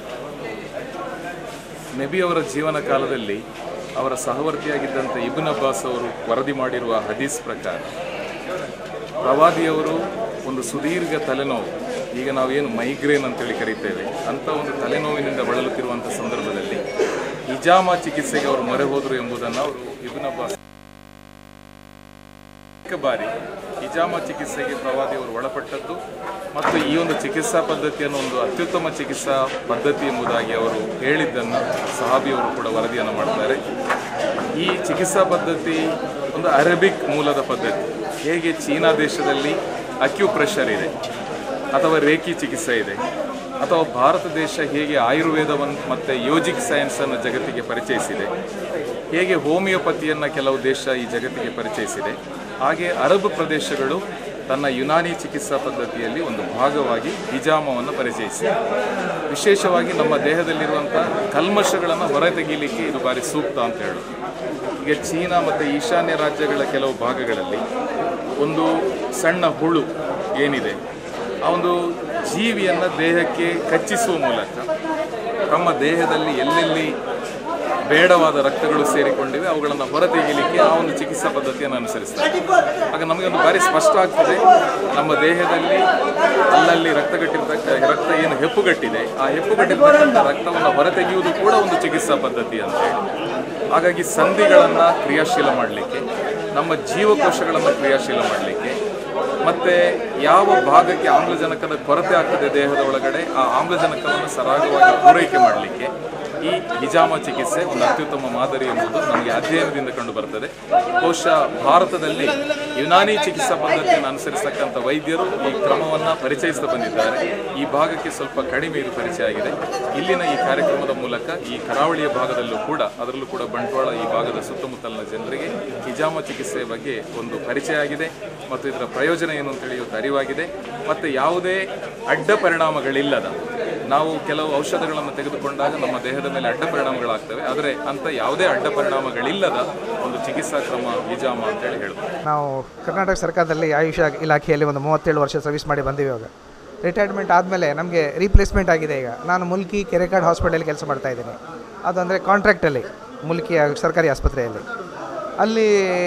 [SPEAKER 4] ನಬಿ ಅವರ ಜೀವನ ಕಾಲದಲ್ಲಿ ಅವರ ಸಹವರ್ತಿಯಾಗಿದ್ದಂಥ ಇಬ್ನ್ ಅಬ್ಬಾಸ್ ಅವರು ವರದಿ ಮಾಡಿರುವ ಹದೀಸ್ ಪ್ರಕಾರ ಪ್ರವಾದಿಯವರು ಒಂದು ಸುದೀರ್ಘ ತಲೆನೋವು ಈಗ ನಾವೇನು ಮೈಗ್ರೇನ್ ಅಂತೇಳಿ ಕರೀತೇವೆ ಅಂಥ ಒಂದು ತಲೆನೋವಿನಿಂದ ಬಳಲುತ್ತಿರುವಂಥ ಸಂದರ್ಭದಲ್ಲಿ ಹಿಜಾಮ ಚಿಕಿತ್ಸೆಗೆ ಅವರು ಮೊರೆ ಹೋದರು ಎಂಬುದನ್ನು ಅವರು ಇಬ್ನ್ ಅಬ್ಬಾಸ್ ಅನೇಕ ಬಾರಿ ಹಿಜಾಮ ಚಿಕಿತ್ಸೆಗೆ ಪ್ರವಾದಿಯವರು ಒಳಪಟ್ಟದ್ದು ಮತ್ತು ಈ ಒಂದು ಚಿಕಿತ್ಸಾ ಪದ್ಧತಿಯನ್ನು ಒಂದು ಅತ್ಯುತ್ತಮ ಚಿಕಿತ್ಸಾ ಪದ್ಧತಿ ಎಂಬುದಾಗಿ ಅವರು ಹೇಳಿದ್ದನ್ನು ಸಹಾಬಿಯವರು ಕೂಡ ವರದಿಯನ್ನು ಮಾಡ್ತಾರೆ ಈ ಚಿಕಿತ್ಸಾ ಪದ್ಧತಿ ಒಂದು ಅರೇಬಿಕ್ ಮೂಲದ ಪದ್ಧತಿ ಹೇಗೆ ಚೀನಾ ದೇಶದಲ್ಲಿ ಅಕ್ಯುಪ್ರೆಷರ್ ಇದೆ ಅಥವಾ ರೇಖಿ ಚಿಕಿತ್ಸೆ ಇದೆ ಅಥವಾ ಭಾರತ ದೇಶ ಹೇಗೆ ಆಯುರ್ವೇದವನ್ನು ಮತ್ತು ಯೋಜಿಕ್ ಸೈನ್ಸನ್ನು ಜಗತ್ತಿಗೆ ಪರಿಚಯಿಸಿದೆ ಹೇಗೆ ಹೋಮಿಯೋಪತಿಯನ್ನು ಕೆಲವು ದೇಶ ಈ ಜಗತ್ತಿಗೆ ಪರಿಚಯಿಸಿದೆ ಹಾಗೆ ಅರಬ್ ಪ್ರದೇಶಗಳು ತನ್ನ ಯುನಾನಿ ಚಿಕಿತ್ಸಾ ಪದ್ಧತಿಯಲ್ಲಿ ಒಂದು ಭಾಗವಾಗಿ ಹಿಜಾಮವನ್ನು ಪರಿಚಯಿಸಿದೆ ವಿಶೇಷವಾಗಿ ನಮ್ಮ ದೇಹದಲ್ಲಿರುವಂಥ ಕಲ್ಮಶಗಳನ್ನು ಹೊರತೆಗೀಲಿಕ್ಕೆ ಇದು ಭಾರಿ ಸೂಕ್ತ ಅಂತ ಹೇಳೋದು ಈಗ ಚೀನಾ ಮತ್ತು ಈಶಾನ್ಯ ರಾಜ್ಯಗಳ ಕೆಲವು ಭಾಗಗಳಲ್ಲಿ ಒಂದು ಸಣ್ಣ ಹುಳು ಏನಿದೆ ಆ ಒಂದು ಜೀವಿಯನ್ನು ದೇಹಕ್ಕೆ ಕಚ್ಚಿಸುವ ಮೂಲಕ ತಮ್ಮ ದೇಹದಲ್ಲಿ ಎಲ್ಲೆಲ್ಲಿ ಬೇಡವಾದ ರಕ್ತಗಳು ಸೇರಿಕೊಂಡಿವೆ ಅವುಗಳನ್ನು ಹೊರತೆಗೆಯಲಿಕ್ಕೆ ಆ ಒಂದು ಚಿಕಿತ್ಸಾ ಪದ್ಧತಿಯನ್ನು ಅನುಸರಿಸ್ತಾರೆ ಆಗ ನಮಗೆ ಒಂದು ಬಾರಿ ಸ್ಪಷ್ಟ ಆಗ್ತದೆ ನಮ್ಮ ದೇಹದಲ್ಲಿ ಅಲ್ಲಲ್ಲಿ ರಕ್ತಗಟ್ಟಿರ್ತಕ್ಕ ರಕ್ತ ಏನು ಹೆಪ್ಪುಗಟ್ಟಿದೆ ಆ ಹೆಪ್ಪುಗಟ್ಟಿರ್ತಕ್ಕಂಥ ರಕ್ತವನ್ನು ಹೊರತೆಗೆಯುವುದು ಕೂಡ ಒಂದು ಚಿಕಿತ್ಸಾ ಪದ್ಧತಿ ಅಂತ ಹೇಳಿ ಹಾಗಾಗಿ ಸಂಧಿಗಳನ್ನು ಕ್ರಿಯಾಶೀಲ ಮಾಡಲಿಕ್ಕೆ ನಮ್ಮ ಜೀವಕೋಶಗಳನ್ನು ಕ್ರಿಯಾಶೀಲ ಮಾಡಲಿಕ್ಕೆ ಮತ್ತೆ ಯಾವ ಭಾಗಕ್ಕೆ ಆಮ್ಲಜನಕದ ಕೊರತೆ ಆಗ್ತದೆ ದೇಹದ ಒಳಗಡೆ ಆ ಆಮ್ಲಜನಕವನ್ನು ಸರಾಗವಾಗಿ ಪೂರೈಕೆ ಮಾಡಲಿಕ್ಕೆ ಈ ಹಿಜಾಮ ಚಿಕಿತ್ಸೆ ಒಂದು ಅತ್ಯುತ್ತಮ ಮಾದರಿ ಎಂಬುದು ನಮಗೆ ಅಧ್ಯಯನದಿಂದ ಕಂಡು ಬರ್ತದೆ ಬಹುಶಃ ಭಾರತದಲ್ಲಿ ಯುನಾನಿ ಚಿಕಿತ್ಸಾ ಪದ್ಧತಿಯನ್ನು ಅನುಸರಿಸತಕ್ಕಂಥ ವೈದ್ಯರು ಈ ಕ್ರಮವನ್ನು ಪರಿಚಯಿಸ್ತಾ ಬಂದಿದ್ದಾರೆ ಈ ಭಾಗಕ್ಕೆ ಸ್ವಲ್ಪ ಕಡಿಮೆ ಇದು ಪರಿಚಯ ಆಗಿದೆ ಇಲ್ಲಿನ ಈ ಕಾರ್ಯಕ್ರಮದ ಮೂಲಕ ಈ ಕರಾವಳಿಯ ಭಾಗದಲ್ಲೂ ಕೂಡ ಅದರಲ್ಲೂ ಕೂಡ ಬಂಟ್ವಾಳ ಈ ಭಾಗದ ಸುತ್ತಮುತ್ತಲಿನ ಜನರಿಗೆ ಹಿಜಾಮ ಚಿಕಿತ್ಸೆಯ ಬಗ್ಗೆ ಒಂದು ಪರಿಚಯ ಆಗಿದೆ ಮತ್ತು ಇದರ ಪ್ರಯೋಜನ ಏನು ಅಂತ ತಿಳಿಯುವುದು ಅರಿವಾಗಿದೆ ಮತ್ತು ಯಾವುದೇ ಅಡ್ಡ ಪರಿಣಾಮಗಳಿಲ್ಲದ ನಾವು ಕೆಲವು ಔಷಧಗಳನ್ನು ತೆಗೆದುಕೊಂಡಾಗ ನಮ್ಮ ದೇಹದ ಮೇಲೆ ಅಡ್ಡ ಪರಿಣಾಮಗಳಾಗ್ತವೆ ಆದರೆ ಅಂತ ಯಾವುದೇ ಅಡ್ಡ ಪರಿಣಾಮಗಳಿಲ್ಲದ ಒಂದು ಚಿಕಿತ್ಸಾ ಕ್ರಮ ಹಿಜಾಮ ಅಂತೇಳಿ ಹೇಳ್ಬೋದು
[SPEAKER 5] ನಾವು ಕರ್ನಾಟಕ ಸರ್ಕಾರದಲ್ಲಿ ಆಯುಷ್ ಇಲಾಖೆಯಲ್ಲಿ ಒಂದು ಮೂವತ್ತೇಳು ವರ್ಷ ಸರ್ವಿಸ್ ಮಾಡಿ ಬಂದೀವಿ ಇವಾಗ ರಿಟೈರ್ಮೆಂಟ್ ಆದಮೇಲೆ ನಮಗೆ ರೀಪ್ಲೇಸ್ಮೆಂಟ್ ಆಗಿದೆ ಈಗ ನಾನು ಮುಲ್ಕಿ ಕೆರೆಕಾಡ್ ಹಾಸ್ಪಿಟಲ್ ಕೆಲಸ ಮಾಡ್ತಾ ಇದ್ದೀನಿ ಅದು ಅಂದರೆ ಕಾಂಟ್ರಾಕ್ಟಲ್ಲಿ ಮುಲ್ಕಿ ಸರ್ಕಾರಿ ಆಸ್ಪತ್ರೆಯಲ್ಲಿ ಅಲ್ಲಿ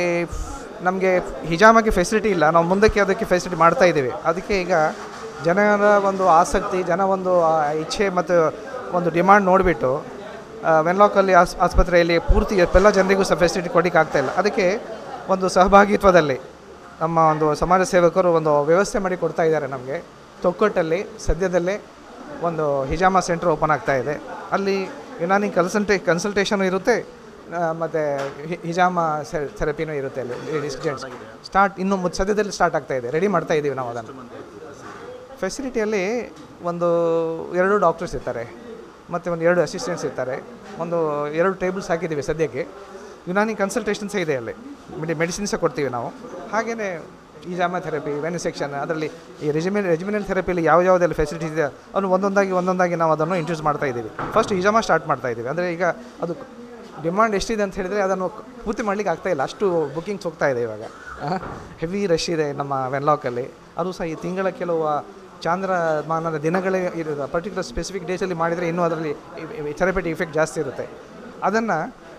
[SPEAKER 5] ನಮಗೆ ಹಿಜಾಮಕ್ಕೆ ಫೆಸಿಲಿಟಿ ಇಲ್ಲ ನಾವು ಮುಂದಕ್ಕೆ ಅದಕ್ಕೆ ಫೆಸಿಲಿಟಿ ಮಾಡ್ತಾ ಇದ್ದೀವಿ ಅದಕ್ಕೆ ಈಗ ಜನರ ಒಂದು ಆಸಕ್ತಿ ಜನ ಒಂದು ಆ, ಇಚ್ಛೆ ಮತ್ತು ಒಂದು ಡಿಮಾಂಡ್ ನೋಡಿಬಿಟ್ಟು ವೆನ್ಲಾಕಲ್ಲಿ ಆಸ್ ಆಸ್ಪತ್ರೆಯಲ್ಲಿ ಪೂರ್ತಿ ಎಲ್ಲ ಜನರಿಗೂ ಸಹ ಫೆಸಿಲಿಟಿ ಕೊಡಲಿಕ್ಕೆ ಆಗ್ತಾ ಇಲ್ಲ ಅದಕ್ಕೆ ಒಂದು ಸಹಭಾಗಿತ್ವದಲ್ಲಿ ನಮ್ಮ ಒಂದು ಸಮಾಜ ಸೇವಕರು ಒಂದು ವ್ಯವಸ್ಥೆ ಮಾಡಿ ಕೊಡ್ತಾ ಇದ್ದಾರೆ ನಮಗೆ ತೊಕ್ಕೊಟ್ಟಲ್ಲಿ ಸದ್ಯದಲ್ಲೇ ಒಂದು ಹಿಜಾಮ ಸೆಂಟರ್ ಓಪನ್ ಆಗ್ತಾ ಇದೆ ಅಲ್ಲಿ ಯುನಾನಿ ಕನ್ಸಲ್ಟೇ ಕನ್ಸಲ್ಟೇಷನ್ ಇರುತ್ತೆ ಮತ್ತು ಹಿಜಾಮ ಥೆರಪಿನೂ ಇರುತ್ತೆ ಅಲ್ಲಿ ಲೇಡೀಸ್ ಜೆಂಟ್ಸ್ ಸ್ಟಾರ್ಟ್ ಇನ್ನು ಮುದ್- ಸದ್ಯದಲ್ಲಿ ಸ್ಟಾರ್ಟ್ ಆಗ್ತಾ ಇದೆ ರೆಡಿ ಮಾಡ್ತಾ ಇದ್ದೀವಿ ನಾವು ಅದನ್ನು ಫೆಸಿಲಿಟಿಯಲ್ಲಿ ಒಂದು ಎರಡು ಡಾಕ್ಟರ್ಸ್ ಇರ್ತಾರೆ ಮತ್ತು ಒಂದು ಎರಡು ಅಸಿಸ್ಟೆಂಟ್ಸ್ ಇರ್ತಾರೆ ಒಂದು ಎರಡು ಟೇಬಲ್ಸ್ ಹಾಕಿದ್ದೀವಿ ಸದ್ಯಕ್ಕೆ ಯುನಾನಿ ಕನ್ಸಲ್ಟೇಷನ್ಸೇ ಇದೆ ಅಲ್ಲಿ ಮೆಡಿ ಮೆಡಿಸಿನ್ಸೇ ಕೊಡ್ತೀವಿ ನಾವು ಹಾಗೆಯೇ ಈಜಾಮ ಥೆರಪಿ ವೆನಿಸೆಕ್ಷನ್ ಅದರಲ್ಲಿ ಈ ರೆಜಿಮಿನ್ ರೆಜಿಮಿನಲ್ ಥೆರಪಿಲಿ ಯಾವ ಯಾವುದೆಲ್ಲ ಫೆಸಿಲಿಟೀಸ್ ಇದೆ ಅದನ್ನು ಒಂದೊಂದಾಗಿ ಒಂದೊಂದಾಗಿ ನಾವು ಅದನ್ನು ಇಂಟ್ರೂಸ್ ಮಾಡ್ತಾ ಇದ್ದೀವಿ ಫಸ್ಟ್ ಹಿಜಾಮ ಸ್ಟಾರ್ಟ್ ಮಾಡ್ತಾ ಇದ್ದೀವಿ ಅಂದರೆ ಈಗ ಅದು ಡಿಮಾಂಡ್ ಎಷ್ಟಿದೆ ಅಂತ ಹೇಳಿದರೆ ಅದನ್ನು ಪೂರ್ತಿ ಮಾಡಲಿಕ್ಕೆ ಆಗ್ತಾ ಇಲ್ಲ ಅಷ್ಟು ಬುಕ್ಕಿಂಗ್ಸ್ ಹೋಗ್ತಾ ಇದೆ ಇವಾಗ ಹೆವಿ ರಶ್ ಇದೆ ನಮ್ಮ ವೆನ್ಲಾಕಲ್ಲಿ ಅದು ಸಹ ಈ ತಿಂಗಳ ಕೆಲವು ಚಾಂದ್ರಮಾನದ ದಿನಗಳೇ ಇರೋದು ಪರ್ಟಿಕ್ಯುಲರ್ ಸ್ಪೆಸಿಫಿಕ್ ಡೇಸಲ್ಲಿ ಮಾಡಿದರೆ ಇನ್ನೂ ಅದರಲ್ಲಿ ಥೆರಪಿಟಿ ಇಫೆಕ್ಟ್ ಜಾಸ್ತಿ ಇರುತ್ತೆ ಅದನ್ನು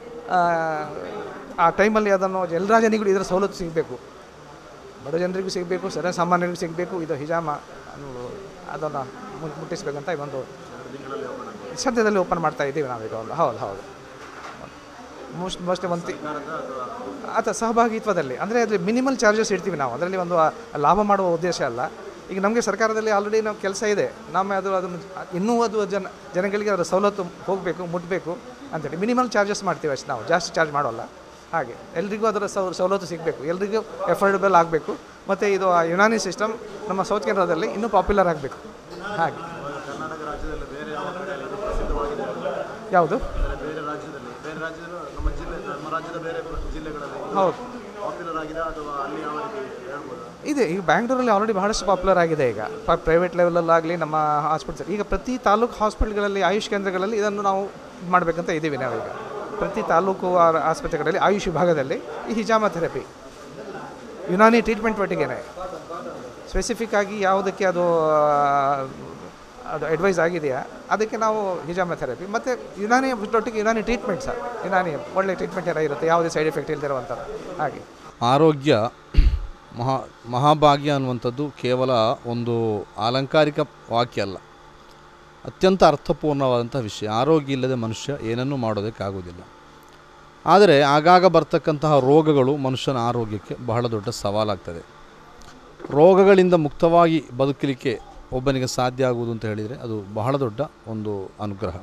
[SPEAKER 5] ಆ ಟೈಮಲ್ಲಿ ಅದನ್ನು ಎಲ್ಲ ಜನರಿಗೂ ಇದರ ಸವಲತ್ತು ಸಿಗಬೇಕು ಬಡ ಜನರಿಗೂ ಸಿಗಬೇಕು ಸರ ಸಾಮಾನ್ಯರಿಗೂ ಸಿಗಬೇಕು ಇದು ಹಿಜಾಮ ಅನ್ನೋದು ಅದನ್ನು ಮು- ಮುಟ್ಟಿಸ್ಬೇಕಂತ ಇದೊಂದು ಸದ್ಯದಲ್ಲಿ ಓಪನ್ ಮಾಡ್ತಾ ಇದ್ದೀವಿ ನಾವೀಗ ಒಂದು ಹೌದು ಹೌದು ಮೋಸ್ಟ್ ಮೋಸ್ಟ್ ಒಂದು ತಿ- ಅಥವಾ ಸಹಭಾಗಿತ್ವದಲ್ಲಿ ಅಂದರೆ ಅದರಲ್ಲಿ ಮಿನಿಮಲ್ ಚಾರ್ಜಸ್ ಇಡ್ತೀವಿ ನಾವು ಅದರಲ್ಲಿ ಒಂದು ಆ ಲಾಭ ಮಾಡುವ ಉದ್ದೇಶ ಅಲ್ಲ ಈಗ ನಮಗೆ ಸರ್ಕಾರದಲ್ಲಿ ಆಲ್ರೆಡಿ ನಾವು ಕೆಲಸ ಇದೆ ನಮ್ಮ ಅದು ಅದನ್ನು ಇನ್ನೂ ಅದು ಜನ ಜನಗಳಿಗೆ ಅದರ ಸವಲತ್ತು ಹೋಗಬೇಕು ಮುಟ್ಟಬೇಕು ಅಂತೇಳಿ ಮಿನಿಮಲ್ ಚಾರ್ಜಸ್ ಮಾಡ್ತೀವಿ ಅಷ್ಟೇ ನಾವು ಜಾಸ್ತಿ ಚಾರ್ಜ್ ಮಾಡೋಲ್ಲ ಹಾಗೆ ಎಲ್ರಿಗೂ ಅದರ ಸೌ ಸವಲತ್ತು ಸಿಗಬೇಕು ಎಲ್ರಿಗೂ ಎಫೋರ್ಡಬಲ್ ಆಗಬೇಕು ಮತ್ತು ಇದು ಆ ಯುನಾನಿ ಸಿಸ್ಟಮ್ ನಮ್ಮ ಸೌತ್ ಕೇರಳದಲ್ಲಿ ಇನ್ನೂ ಪಾಪ್ಯುಲರ್ ಆಗಬೇಕು ಹಾಗೆ
[SPEAKER 3] ಕರ್ನಾಟಕ ರಾಜ್ಯದಲ್ಲಿ ಬೇರೆ ಯಾವ ಕಡೆಯಲ್ಲಿ ಇದು ಪ್ರಸಿದ್ಧವಾಗಿದೆ
[SPEAKER 5] ಯಾವುದು
[SPEAKER 3] ಅಂದರೆ ಬೇರೆ ರಾಜ್ಯದಲ್ಲಿ ಬೇರೆ ರಾಜ್ಯದಲ್ಲಿ ನಮ್ಮ ಜಿಲ್ಲೆ ನಮ್ಮ ರಾಜ್ಯದ ಬೇರೆ ಜಿಲ್ಲೆಗಳಲ್ಲಿ
[SPEAKER 5] ಹೌದು
[SPEAKER 3] ಪಾಪ್ಯುಲರ್ ಆಗಿದೆ ಅಥವಾ ಅಲ್ಲಿ ಯಾವ ರೀತಿ ಹೇಳ್ಬೋದಾ
[SPEAKER 5] ಇದೆ ಈಗ ಬ್ಯಾಂಗ್ಳೂರಲ್ಲಿ ಆಲ್ರೆಡಿ ಬಹಳಷ್ಟು ಪಾಪ್ಯುಲರ್ ಆಗಿದೆ ಈಗ ಪ್ರೈವೇಟ್ ಲೆವೆಲಲ್ಲಾಗಲಿ ನಮ್ಮ ಹಾಸ್ಪಿಟಲ್ಸ್ ಈಗ ಪ್ರತಿ ತಾಲೂಕು ಹಾಸ್ಪಿಟಲ್ಗಳಲ್ಲಿ ಆಯುಷ್ ಕೇಂದ್ರಗಳಲ್ಲಿ ಇದನ್ನು ನಾವು ಮಾಡಬೇಕಂತ ಇದ್ದೀವಿ ನಾವೀಗ ಪ್ರತಿ ತಾಲೂಕು ಆ- ಆಸ್ಪತ್ರೆಗಳಲ್ಲಿ ಆಯುಷ್ ವಿಭಾಗದಲ್ಲಿ ಈ ಹಿಜಾಮ ಥೆರಪಿ ಯುನಾನಿ ಟ್ರೀಟ್ಮೆಂಟ್ ಒಟ್ಟಿಗೆನೆ ಸ್ಪೆಸಿಫಿಕ್ ಆಗಿ ಯಾವುದಕ್ಕೆ ಅದು ಆ, ಅದು ಅಡ್ವೈಸ್ ಆಗಿದೆಯಾ ಅದಕ್ಕೆ ನಾವು ಹಿಜಾಮ ಥೆರಪಿ ಮತ್ತು ಯುನಾನಿ ಒಟ್ಟಿಗೆ ಯುನಾನಿ ಟ್ರೀಟ್ಮೆಂಟ್ ಸರ್ ಯುನಾನಿ ಒಳ್ಳೆ ಟ್ರೀಟ್ಮೆಂಟ್ ಎಲ್ಲ ಇರುತ್ತೆ ಯಾವುದೇ ಸೈಡ್ ಎಫೆಕ್ಟ್ ಇಲ್ದಿರುವಂಥದ್ದು ಹಾಗೆ
[SPEAKER 6] ಆರೋಗ್ಯ ಮಹಾ ಮಹಾಭಾಗ್ಯ ಅನ್ನುವಂಥದ್ದು ಕೇವಲ ಒಂದು ಆಲಂಕಾರಿಕ ವಾಕ್ಯ ಅಲ್ಲ ಅತ್ಯಂತ ಅರ್ಥಪೂರ್ಣವಾದಂಥ ವಿಷಯ ಆರೋಗ್ಯ ಇಲ್ಲದೆ ಮನುಷ್ಯ ಏನನ್ನೂ ಮಾಡೋದಕ್ಕಾಗೋದಿಲ್ಲ ಆದರೆ ಆಗಾಗ ಬರ್ತಕ್ಕಂತಹ ರೋಗಗಳು ಮನುಷ್ಯನ ಆರೋಗ್ಯಕ್ಕೆ ಬಹಳ ದೊಡ್ಡ ಸವಾಲಾಗ್ತದೆ ರೋಗಗಳಿಂದ ಮುಕ್ತವಾಗಿ ಬದುಕಲಿಕ್ಕೆ ಒಬ್ಬನಿಗೆ ಸಾಧ್ಯ ಆಗುವುದು ಅಂತ ಹೇಳಿದರೆ ಅದು ಬಹಳ ದೊಡ್ಡ ಒಂದು ಅನುಗ್ರಹ